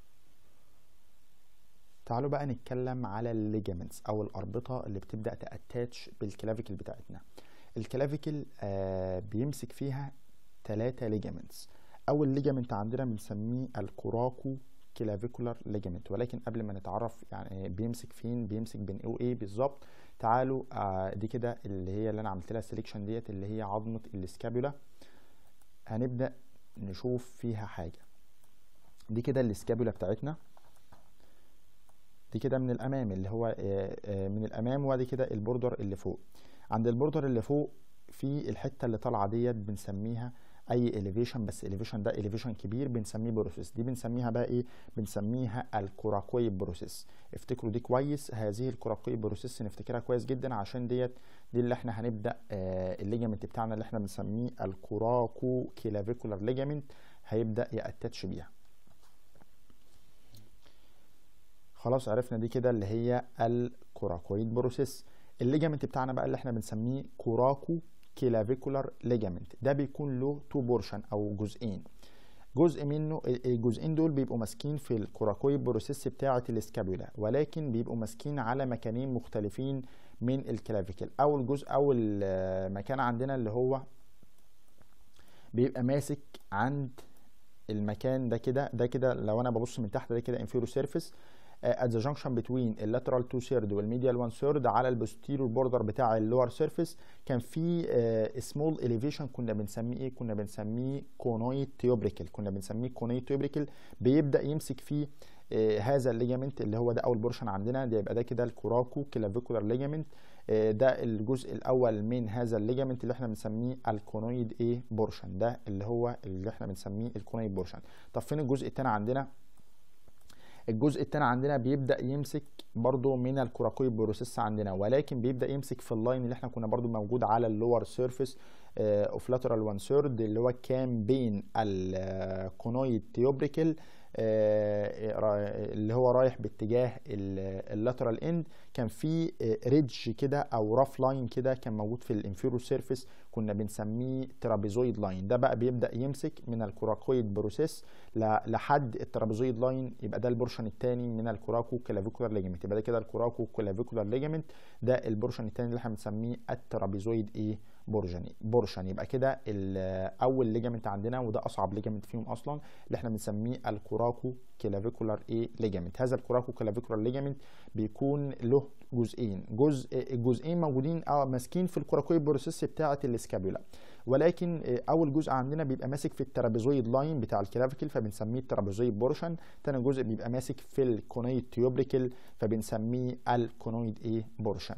A: تعالوا بقى نتكلم على الليجامنتس او الاربطه اللي بتبدا تاتاتش بالكلافيكل بتاعتنا الكلافيكل آه بيمسك فيها ثلاثه ليجامنتس اول ليجامنت عندنا بنسميه الكوراكو كلافيكولار ليجامنت ولكن قبل ما نتعرف يعني بيمسك فين بيمسك بين ايه وايه بالظبط تعالوا آه دي كده اللي هي اللي انا عملت لها سيلكشن ديت اللي هي عظمه الاسكابولا هنبدا نشوف فيها حاجه دي كده الاسكابولا بتاعتنا دي كده من الامام اللي هو من الامام وادي كده البوردر اللي فوق عند البوردر اللي فوق في الحته اللي طالعه ديت بنسميها اي اليفيشن بس اليفيشن ده اليفيشن كبير بنسميه بروسيس دي بنسميها بقى ايه بنسميها الكوراكوي بروسيس افتكروا دي كويس هذه الكوراكوي بروسيس نفتكرها كويس جدا عشان ديت دي اللي احنا هنبدا آه الليجامنت بتاعنا اللي احنا بنسميه الكوراكو كلافيكولار ليجامنت هيبدا ياتاتش بيها خلاص عرفنا دي كده اللي هي الكوراكويد بروسيس الليجامنت بتاعنا بقى اللي احنا بنسميه كوراكو كلافيكولار ليجامنت ده بيكون له تو بورشن او جزئين جزء منه الجزئين دول بيبقوا ماسكين في الكوراكويد بروسيس بتاعه الاسكابولا ولكن بيبقوا ماسكين على مكانين مختلفين من الكلافيكل اول جزء اول مكان عندنا اللي هو بيبقى ماسك عند المكان ده كده ده كده لو انا ببص من تحت ده كده انفيرو سيرفيس at the junction between اللاترال 2 third والميديال 1 third على البوستيريور بوردر بتاع اللور سيرفيس كان في سمول اليفيشن كنا بنسميه ايه كنا بنسميه كونويد تيوبريكل كنا بنسميه كونويد تيوبريكل بيبدا يمسك فيه آه هذا الليجامنت اللي هو ده اول بورشن عندنا ده يبقى ده كده الكوراكو كلافيكولار ليجامنت آه ده الجزء الاول من هذا الليجامنت اللي احنا بنسميه الكونويد ايه بورشن ده اللي هو اللي احنا بنسميه الكونويد بورشن طب فين الجزء الثاني عندنا الجزء الثاني عندنا بيبدا يمسك برضو من الكوراكويد بروسيس عندنا ولكن بيبدا يمسك في اللاين اللي احنا كنا برضو موجود على اللور سيرفيس اوف لاترال 1 ثيرد اللي هو كان بين الكونويد تيوبريكل اللي هو رايح باتجاه اللاترال اند كان في ريدج كده او راف لاين كده كان موجود في الانفيرو سيرفيس كنا بنسميه ترابيزويد لاين ده بقى بيبدا يمسك من الكوراكويد بروسيس لحد الترابيزويد لاين يبقى ده البورشن الثاني من الكوراكو كلافيكولار ليجمنت يبقى ده كده الكوراكو كلافيكولار ليجمنت ده البورشن الثاني اللي احنا بنسميه الترابيزويد ايه بورشن بورشن يبقى كده اول ليجمنت عندنا وده اصعب ليجمنت فيهم اصلا اللي احنا بنسميه الكوراكو كلافيكولار ايه ليجمنت هذا الكوراكو كلافيكولار ليجمنت بيكون له جزئين جزء الجزئين موجودين اه ماسكين في الكوراكويد بروسيس بتاعه السكابيولا ولكن اول جزء عندنا بيبقى ماسك في الترابيزويد لاين بتاع الكلافيكل فبنسميه الترابيزويد بورشن تاني جزء بيبقى ماسك في الكونويد تيوبريكل فبنسميه الكونويد ايه بورشن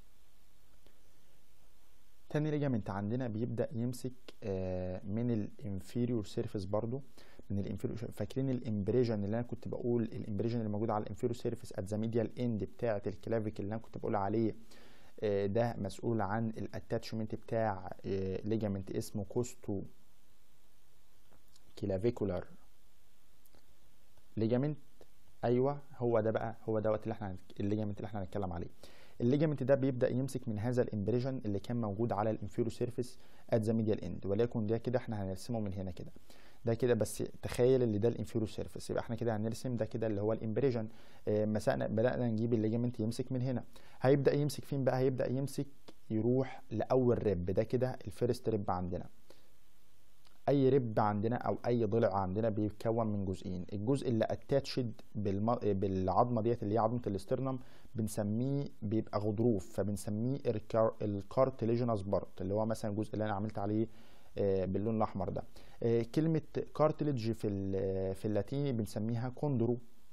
A: تاني ليجامنت عندنا بيبدا يمسك من الانفيريور سيرفيس برضو من الانفيريور فاكرين الامبريجن اللي انا كنت بقول الامبريجن اللي موجود على الانفيريور سيرفيس ات ذا ميديال اند بتاعه الكلافيكل اللي انا كنت بقول عليه ده مسؤول عن الاتاتشمنت بتاع ليجامنت اسمه كوستو كلافيكولار ليجامنت ايوه هو ده بقى هو دوت اللي احنا الليجامنت اللي احنا هنتكلم عليه الليجمنت ده بيبدا يمسك من هذا الامبريجن اللي كان موجود على الانفيرو سيرفيس ات ذا ميديال اند وليكن ده كده احنا هنرسمه من هنا كده ده كده بس تخيل اللي ده الانفيرو سيرفيس يبقى احنا كده هنرسم ده كده اللي هو الامبريجن اه مسكنا بدانا نجيب الليجمنت يمسك من هنا هيبدا يمسك فين بقى هيبدا يمسك يروح لاول ريب ده كده الفيرست ريب عندنا اي ريب عندنا او اي ضلع عندنا بيتكون من جزئين الجزء اللي اتاتشد بالم... بالعظمه ديت اللي هي عظمه الاسترنم بنسميه بيبقى غضروف فبنسميه الكار... الكارتليجينوس بارت اللي هو مثلا الجزء اللي انا عملت عليه باللون الاحمر ده كلمه كارتليج في في اللاتيني بنسميها كوندرو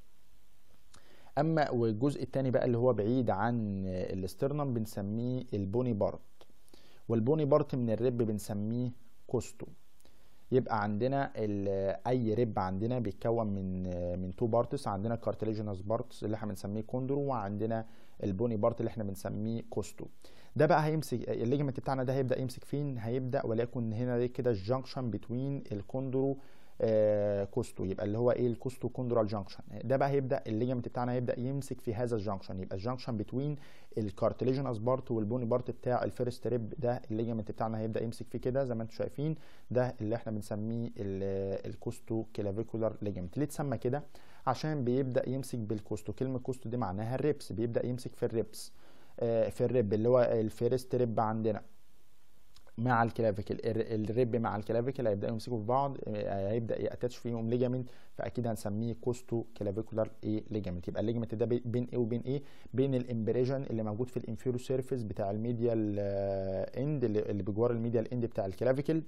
A: اما والجزء الثاني بقى اللي هو بعيد عن الاسترنم بنسميه البوني بارت والبوني بارت من الرب بنسميه كوستو يبقى عندنا اي ريب عندنا بيتكون من من تو بارتس عندنا كارتليجينوس بارتس اللي احنا بنسميه كوندرو وعندنا البوني بارت اللي احنا بنسميه كوستو ده بقى هيمسك الليجمنت بتاعنا ده هيبدا يمسك فين هيبدا وليكن هنا كده الجنكشن بتوين الكوندرو آه كوستو يبقى اللي هو ايه الكوستو كوندرال جانكشن ده بقى هيبدا الليجمنت بتاعنا هيبدا يمسك في هذا الجانكشن يبقى الجانكشن بتوين الكارتليجينوس بارت والبوني بارت بتاع الفيرست ريب ده الليجمنت بتاعنا هيبدا يمسك فيه كده زي ما انتم شايفين ده اللي احنا بنسميه الكوستو كلافيكولار ليجمنت ليه اتسمى كده عشان بيبدا يمسك بالكوستو كلمه كوستو دي معناها الريبس بيبدا يمسك في الريبس آه في الريب اللي هو الفيرست ريب عندنا مع الكلافيكل الريب مع الكلافيكل هيبداوا يمسكوا في بعض هيبدا ياتاتش فيهم ليجامنت فاكيد هنسميه كوستو كلافيكولار ايه ليجامنت يبقى الليجامنت ده بين ايه وبين ايه بين الامبريجن اللي موجود في الانفيرو سيرفيس بتاع الميديال اند اللي بجوار الميديال اند بتاع الكلافيكل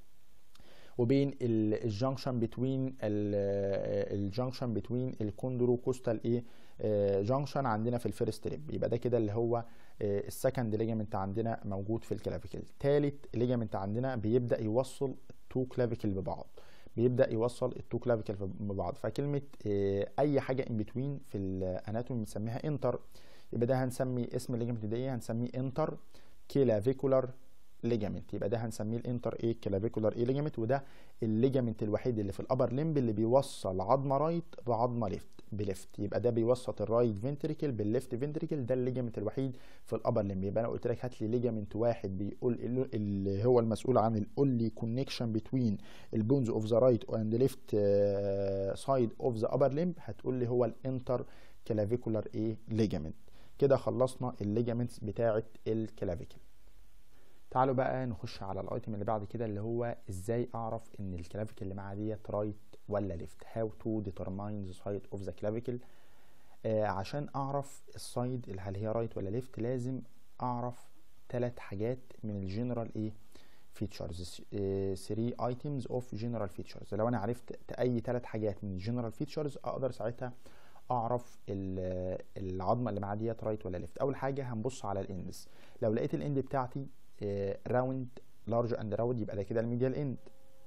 A: وبين الجنكشن بتوين الجنكشن بتوين الكوندرو كوستال ايه جنكشن عندنا في الفيرست ريب يبقى ده كده اللي هو السكند ليجامنت عندنا موجود في الكلافيكل تالت ليجامنت عندنا بيبدا يوصل التو كلافيكل ببعض بيبدا يوصل التو كلافيكل ببعض فكلمه اي حاجه ان بتوين في الاناتومي بنسميها انتر يبقى ده هنسمي اسم الليجامنت ده ايه هنسميه انتر كلافيكولار ليجامنت يبقى ده هنسميه الانتر ايه كلافيكولار ايه ليجامنت وده الليجامنت الوحيد اللي في الابر ليمب اللي بيوصل عظمه رايت بعظمه ليفت بليفت يبقى ده بيوسط الرايت فنتريكل بالليفت فنتريكل ده الليجامنت الوحيد في الابر ليمب يبقى انا قلت لك هات لي ليجامنت واحد بيقول اللي هو المسؤول عن الاونلي كونكشن بتوين البونز اوف ذا رايت اند ليفت سايد اوف ذا ابر ليمب هتقول لي هو الانتر كلافيكولار ايه ليجامنت كده خلصنا الليجامنتس بتاعه الكلافيكل تعالوا بقى نخش على الايتم اللي بعد كده اللي هو ازاي اعرف ان الكلافيكل اللي معايا ديت رايت ولا ليفت هاو تو ديترماين ذا سايد اوف ذا كلافيكل عشان اعرف السايد هل هي رايت ولا ليفت لازم اعرف ثلاث حاجات من الجنرال ايه فيتشرز 3 ايتمز اوف جنرال فيتشرز لو انا عرفت اي ثلاث حاجات من الجنرال فيتشرز اقدر ساعتها اعرف العظمه اللي معايا ديت رايت ولا ليفت اول حاجه هنبص على الاندس لو لقيت الاند بتاعتي راوند لارج اند راوند يبقى ده كده الميديال اند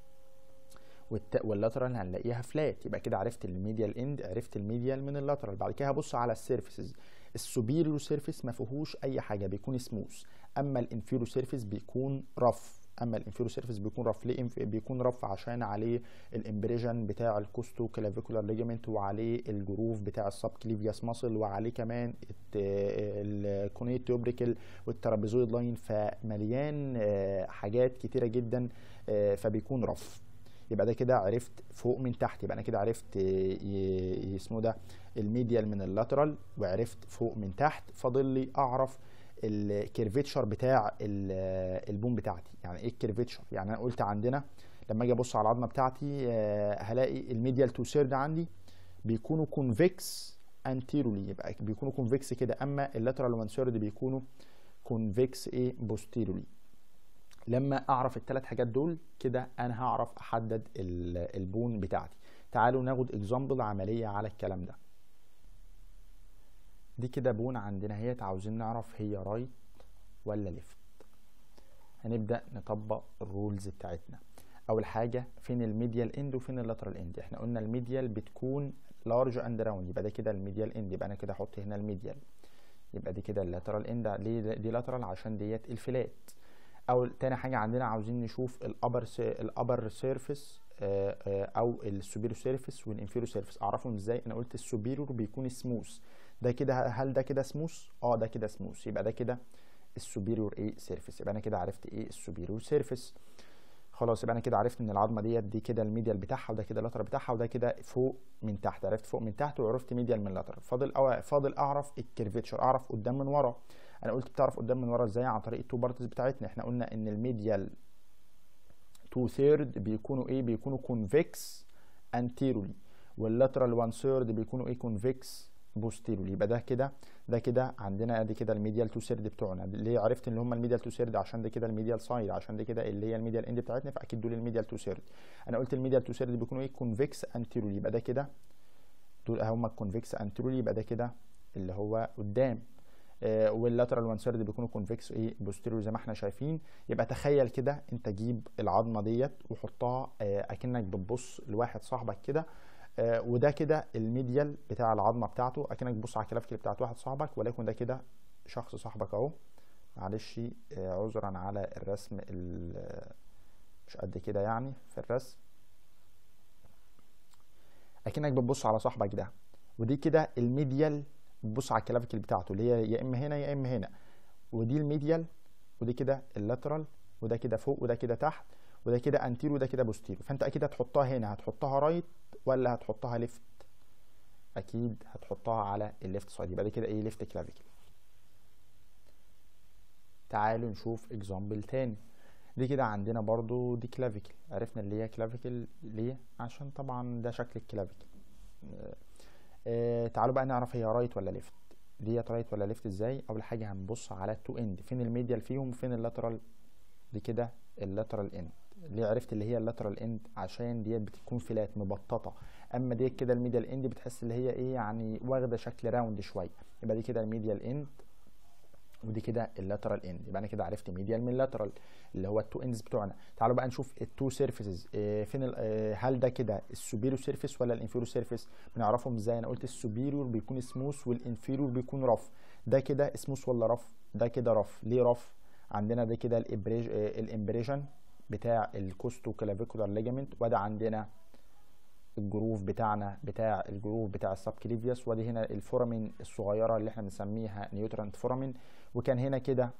A: واللاترال هنلاقيها فلات يبقى كده عرفت الميديال اند عرفت الميديال من اللاترال بعد كده هبص على السيرفيسز السوبيريور سيرفيس ما فيهوش اي حاجه بيكون سموث اما الانفيرو سيرفيس بيكون رف اما الانفيرو سيرفيس بيكون رف ليه إنف- بيكون رف عشان عليه الامبريجن بتاع الكوستو كلافيكولار ليجامنت وعليه الجروف بتاع السب كليفياس ماسل وعليه كمان الكونيت تيوبريكل والترابيزويد لاين فمليان آه، حاجات كتيره جدا آه، فبيكون رف يبقى ده كده عرفت فوق من تحت يبقى انا كده عرفت آه، ي- اسمه ده الميديال من اللاترال وعرفت فوق من تحت فاضل لي اعرف الكيرفيتشر بتاع ال- البوم بتاعتي يعني ايه الكيرفيتشر يعني انا قلت عندنا لما اجي ابص على العظمه بتاعتي آه، هلاقي الميديال تو سيرد عندي بيكونوا كونفكس انتيرولي يبقى بيكونوا كونفكس كده اما اللاترال وان سيرد بيكونوا كونفكس ايه بوستيرولي لما اعرف الثلاث حاجات دول كده انا هعرف احدد ال- البون بتاعتي تعالوا ناخد اكزامبل عمليه على الكلام ده دي كده بون عندنا هي عاوزين نعرف هي رايت ولا ليفت هنبدا نطبق الرولز بتاعتنا اول حاجه فين الميديال اند وفين اللاترال اند احنا قلنا الميديال بتكون لارج اند راوند يبقى ده كده الميديال اند يبقى انا كده احط هنا الميديال يبقى دي كده اللاترال اند ليه دي لاترال عشان ديت الفلات او تاني حاجه عندنا عاوزين نشوف الابر الابر سيرفيس او السوبيرو سيرفيس والانفيرو سيرفيس اعرفهم ازاي انا قلت السوبيرور بيكون سموث ده كده هل ده كده سموث اه ده كده سموث يبقى ده كده السوبيريور ايه سيرفيس يبقى انا كده عرفت ايه السوبيريور سيرفيس خلاص يبقى انا كده عرفت ان العظمه ديت دي كده الميديال بتاعها وده كده اللاترال بتاعها وده كده فوق من تحت عرفت فوق من تحت وعرفت ميديال من لاترال فاضل أو فاضل اعرف الكيرفيتشر اعرف قدام من ورا انا قلت بتعرف قدام من ورا ازاي عن طريق التو بارتس بتاعتنا احنا قلنا ان الميديال تو ثيرد بيكونوا ايه بيكونوا كونفكس انتيرولي واللاترال وان ثيرد بيكونوا ايه كونفكس بوستيرولي يبقى ده كده ده كده عندنا ادي كده الميديال تو سيرد بتوعنا ليه عرفت ان هم الميديال تو سيرد عشان ده كده الميديال سايد عشان ده كده اللي هي الميديال اند بتاعتنا فاكيد دول الميديال تو سيرد انا قلت الميديال تو سيرد بيكونوا ايه كونفكس انتيرولي يبقى ده كده دول هم الكونفكس انتيرولي يبقى ده كده اللي هو قدام آه واللاترال وان سيرد بيكونوا كونفكس ايه بوستيريور زي ما احنا شايفين يبقى تخيل كده انت جيب العظمه ديت وحطها آه اكنك بتبص لواحد صاحبك كده آه وده كده الميديال بتاع العظمه بتاعته اكنك بتبص على الكلافيكل بتاعت واحد صاحبك ولكن ده كده شخص صاحبك اهو معلش آه عذرا على الرسم مش قد كده يعني في الرسم اكنك بتبص على صاحبك ده ودي كده الميديال بتبص على الكلافيكل بتاعته اللي هي يا اما هنا يا اما هنا ودي الميديال ودي كده اللاترال وده كده فوق وده كده تحت وده كده انتيرو وده كده بوستيرو فانت اكيد هتحطها هنا هتحطها رايت ولا هتحطها ليفت اكيد هتحطها على الليفت سايد يبقى ده كده ايه ليفت كلافيكل تعالوا نشوف اكزامبل تاني دي كده عندنا برضو دي كلافيكل عرفنا اللي هي كلافيكل ليه عشان طبعا ده شكل الكلافيكل آه تعالوا بقى نعرف هي رايت ولا ليفت ديت رايت ولا ليفت ازاي اول حاجه هنبص على التو اند فين الميديال فيهم فين اللاترال دي كده اللاترال اند ليه عرفت اللي هي اللاترال اند عشان ديت بتكون فلات مبططه اما ديت كده الميديال اند بتحس اللي هي ايه يعني واخده شكل راوند شويه يبقى دي كده الميديال اند ودي كده اللاترال اند يبقى انا كده عرفت ميديال من لاترال اللي هو التو اندز بتوعنا تعالوا بقى نشوف التو سيرفيسز إيه فين إيه هل ده كده السوبيريور سيرفيس ولا الانفيريور سيرفيس بنعرفهم ازاي انا قلت السوبيريور بيكون سموث والانفيريور بيكون رف ده كده سموث ولا رف ده كده رف ليه رف عندنا ده كده الامبريجن بتاع الكوستو كلافيكولار ليجامنت وده عندنا الجروف بتاعنا بتاع الجروف بتاع السبكليفيوس ودي هنا الفورامين الصغيره اللي احنا بنسميها نيوترانت فورامين وكان هنا كده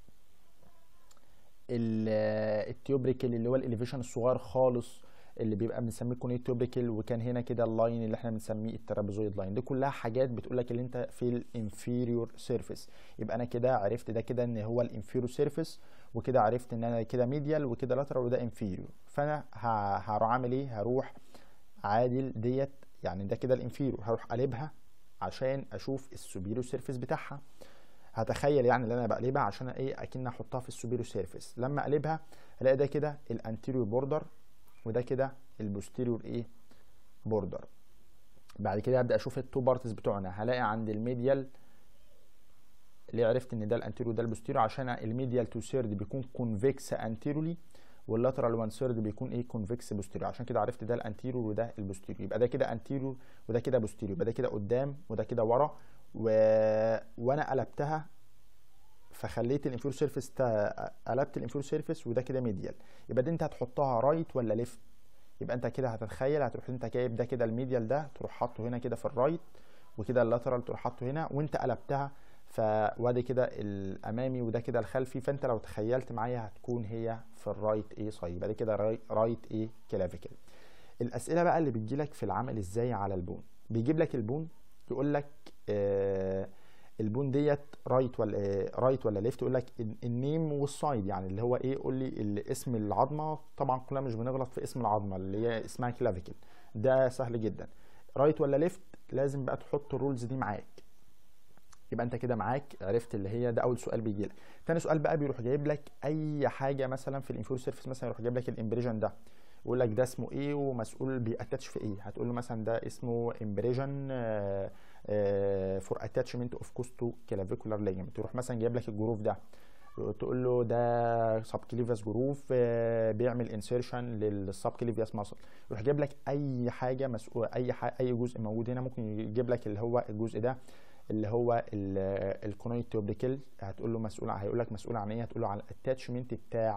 A: التيوبريكل اللي هو الاليفيشن الصغير خالص اللي بيبقى بنسميه كونيت تيوبريكل وكان هنا كده اللاين اللي احنا بنسميه الترابيزويد لاين دي كلها حاجات بتقول لك اللي انت في الانفيريور سيرفيس يبقى انا كده عرفت ده كده ان هو الانفيريور سيرفيس وكده عرفت ان انا كده ميديال وكده لاترال وده انفيريور فانا هروح اعمل ايه هروح عادل ديت يعني ده كده الانفيريور هروح قلبها عشان اشوف السوبيريور سيرفيس بتاعها هتخيل يعني اللي انا بقلبها عشان ايه اكن احطها في السوبيريور سيرفيس لما اقلبها الاقي ده كده الانتيريور بوردر وده كده البوستيريور ايه بوردر بعد كده ابدا اشوف التو بارتس بتوعنا هلاقي عند الميديال ليه عرفت ان ده الانتيريور ده البوستيريور عشان الميديال تو سيرد بيكون كونفكس انتيرولي واللاترال وان سيرد بيكون ايه كونفكس بوستيريور عشان كده عرفت ده الانتيريور وده البوستيريور يبقى ده كده انتيريور وده كده بوستيريور يبقى ده كده قدام وده كده ورا و... وانا قلبتها فخليت الانفيرو سيرفيس قلبت الانفيرو سيرفيس وده كده ميديال يبقى دي انت هتحطها رايت ولا ليفت يبقى انت كده هتتخيل هتروح انت جايب ده كده الميديال ده تروح حاطه هنا كده في الرايت وكده اللاترال تروح حاطه هنا وانت قلبتها فوادي كده الامامي وده كده الخلفي فانت لو تخيلت معايا هتكون هي في الرايت ايه سايد يبقى دي كده رايت ايه كلافيكل الاسئله بقى اللي بتجيلك في العمل ازاي على البون بيجيب لك البون يقول لك آه البون ديت رايت ولا رايت ولا ليفت يقول لك النيم والسايد يعني اللي هو ايه قول لي اسم العظمه طبعا كلنا مش بنغلط في اسم العظمه اللي هي اسمها كلافيكل ده سهل جدا رايت ولا ليفت لازم بقى تحط الرولز دي معاك يبقى انت كده معاك عرفت اللي هي ده اول سؤال بيجي لك ثاني سؤال بقى بيروح جايب لك اي حاجه مثلا في الانفيرو سيرفيس مثلا يروح جايب لك الامبريجن ده يقول لك ده اسمه ايه ومسؤول بياتاتش في ايه هتقول له مثلا ده اسمه امبريجن فور اتاتشمنت اوف كوستو كلافيكولار ليجمنت تروح مثلا جايب لك الجروف ده تقول له ده سب كليفياس جروف بيعمل انسيرشن للسب كليفياس ماسل يروح جايب لك اي حاجه مسؤول اي حاجة اي جزء موجود هنا ممكن يجيب لك اللي هو الجزء ده اللي هو الكونويد توبريكل هتقول له مسؤول هيقول لك مسؤول عن ايه هتقول له عن الاتاتشمنت بتاع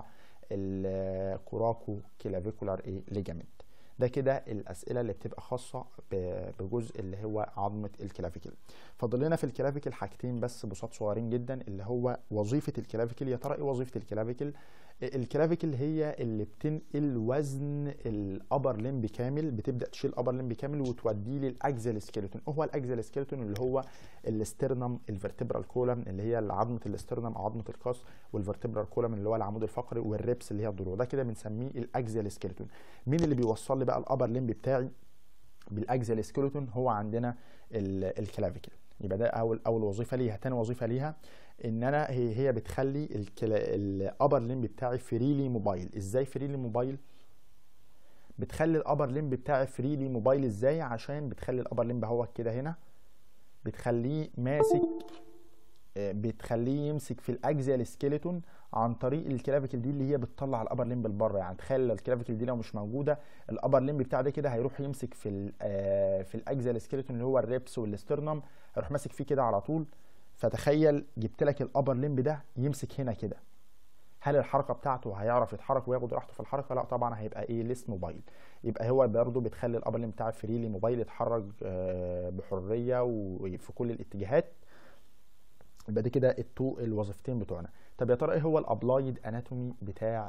A: الكوراكو كلافيكولار ايه ليجامنت ده كده الاسئله اللي بتبقى خاصه بجزء اللي هو عظمه الكلافيكل فاضل لنا في الكلافيكل حاجتين بس بساط صغيرين جدا اللي هو وظيفه الكلافيكل يا ترى ايه وظيفه الكلافيكل الكلافيكل هي اللي بتنقل وزن الابر لمب كامل بتبدا تشيل الابر لمب كامل وتوديه للاكزل سكيلتون هو الاكزل سكيلتون اللي هو الاسترنم الفرتبرال كولم اللي هي عظمه الاسترنم او عظمه القص والفرتبرال كولم اللي هو العمود الفقري والريبس اللي هي الضلوع ده كده بنسميه الاكزل سكيلتون مين اللي بيوصل لي بقى الابر لمب بتاعي بالاكزل سكيلتون هو عندنا الكلافيكل يبقى ده اول اول وظيفه ليها تاني وظيفه ليها ان انا هي هي بتخلي الابر ليمب بتاعي فريلي موبايل ازاي فريلي موبايل بتخلي الابر ليمب بتاعي فريلي موبايل ازاي عشان بتخلي الابر ليمب هو كده هنا بتخليه ماسك بتخليه يمسك في الاجزاء سكيلتون عن طريق الكلافيكل دي اللي هي بتطلع الابر ليمب لبره يعني تخيل الكلافيكل دي لو مش موجوده الابر ليمب بتاع ده كده هيروح يمسك في في الاجزاء سكيلتون اللي هو الريبس والاسترنم هيروح ماسك فيه كده على طول فتخيل جبت لك الابر ليمب ده يمسك هنا كده هل الحركه بتاعته هيعرف يتحرك وياخد راحته في الحركه لا طبعا هيبقى ايه ليس موبايل يبقى هو برضه بتخلي الابر ليمب بتاعه فريلي موبايل يتحرك بحريه وفي كل الاتجاهات يبقى دي كده التو الوظيفتين بتوعنا طب يا ترى ايه هو الابلايد اناتومي بتاع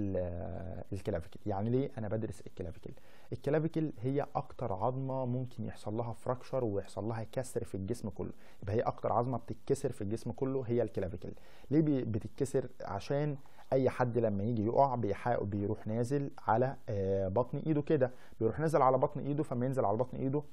A: الكلافيكل يعني ليه انا بدرس الكلافيكل الكلافيكل هي اكتر عظمه ممكن يحصل لها فراكشر ويحصل لها كسر في الجسم كله يبقى هي اكتر عظمه بتتكسر في الجسم كله هي الكلافيكل ليه بتتكسر عشان اي حد لما يجي يقع بيروح نازل على بطن ايده كده بيروح نازل على بطن ايده فما ينزل على بطن ايده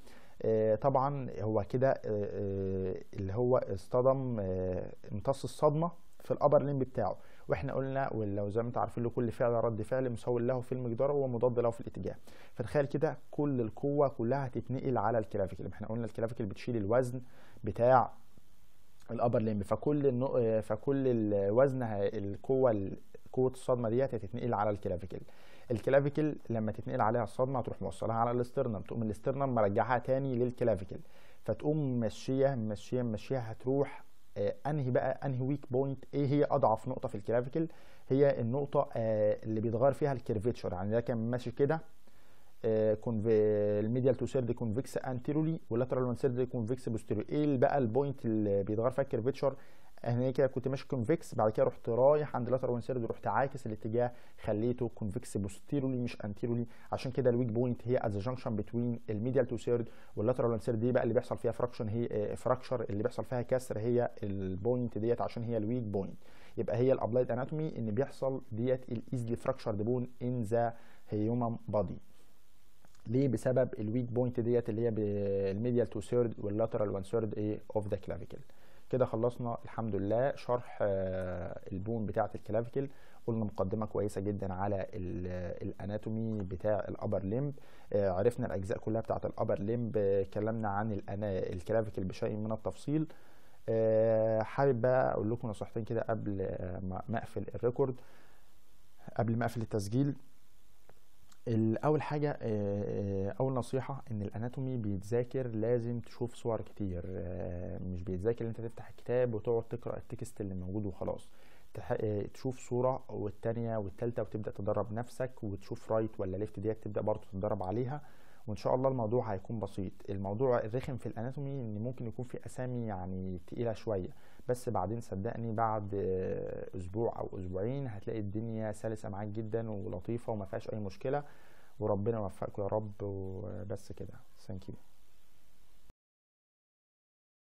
A: طبعا هو كده اللي هو اصطدم امتص الصدمه في الابر ليمب بتاعه واحنا قلنا ولو زي ما انتم عارفين لكل فعل رد فعل مساوي له في المقدار ومضاد له في الاتجاه فتخيل كده كل القوه كلها هتتنقل على الكلافيكل احنا قلنا الكلافيكل بتشيل الوزن بتاع الابر ليمب فكل النق... فكل الوزن القوه قوه الصدمه ديت هتتنقل على الكلافيكل الكلافيكل لما تتنقل عليها الصدمه تروح موصلها على الاسترنم تقوم الاسترنم مرجعها تاني للكلافيكل فتقوم ماشيه ماشيه ماشيه هتروح آه انهي بقى انهي ويك بوينت ايه هي اضعف نقطه في الكلافيكل هي النقطه آه اللي بيتغير فيها الكيرفيتشر يعني ده كان ماشي كده آه الميديال تو سيرد كونفكس انتيرولي واللاترال وان سيرد كونفكس بوستيريو ايه بقى البوينت اللي بيتغير فيها الكيرفيتشر هنا كده كنت ماشي كونفكس بعد كده رحت رايح عند لاترال وان سيرد رحت عاكس الاتجاه خليته كونفكس بوستيرولي مش انتيرولي عشان كده الويك بوينت هي از جانكشن بتوين الميديال تو سيرد واللاترال وان سيرد دي بقى اللي بيحصل فيها فراكشن هي فراكشر اللي بيحصل فيها كسر هي البوينت ديت عشان هي الويك بوينت يبقى هي الابلايد اناتومي ان بيحصل ديت الايزلي فراكشرد بون ان ذا هيومن بادي ليه بسبب الويك بوينت ديت اللي هي بالميديال تو سيرد واللاترال وان سيرد ايه اوف ذا كلافيكل كده خلصنا الحمد لله شرح البون بتاعه الكلافيكل قلنا مقدمه كويسه جدا على الاناتومي بتاع الابر ليمب عرفنا الاجزاء كلها بتاعه الابر ليمب اتكلمنا عن الكلافيكل بشيء من التفصيل حابب بقى اقول لكم نصيحتين كده قبل ما اقفل الريكورد قبل ما اقفل التسجيل اول حاجه آه، آه، اول نصيحه ان الاناتومي بيتذاكر لازم تشوف صور كتير آه، مش بيتذاكر انت تفتح الكتاب وتقعد تقرا التكست اللي موجود وخلاص تشوف صورة والتانية والتالتة وتبدأ تدرب نفسك وتشوف رايت ولا ليفت ديت تبدأ برضو تتدرب عليها وان شاء الله الموضوع هيكون بسيط الموضوع الرخم في الاناتومي ان ممكن يكون في اسامي يعني تقيلة شوية بس بعدين صدقني بعد اسبوع او اسبوعين هتلاقي الدنيا سلسة معاك جدا ولطيفة وما فيهاش اي مشكلة وربنا يوفقكم يا رب وبس كده ثانك يو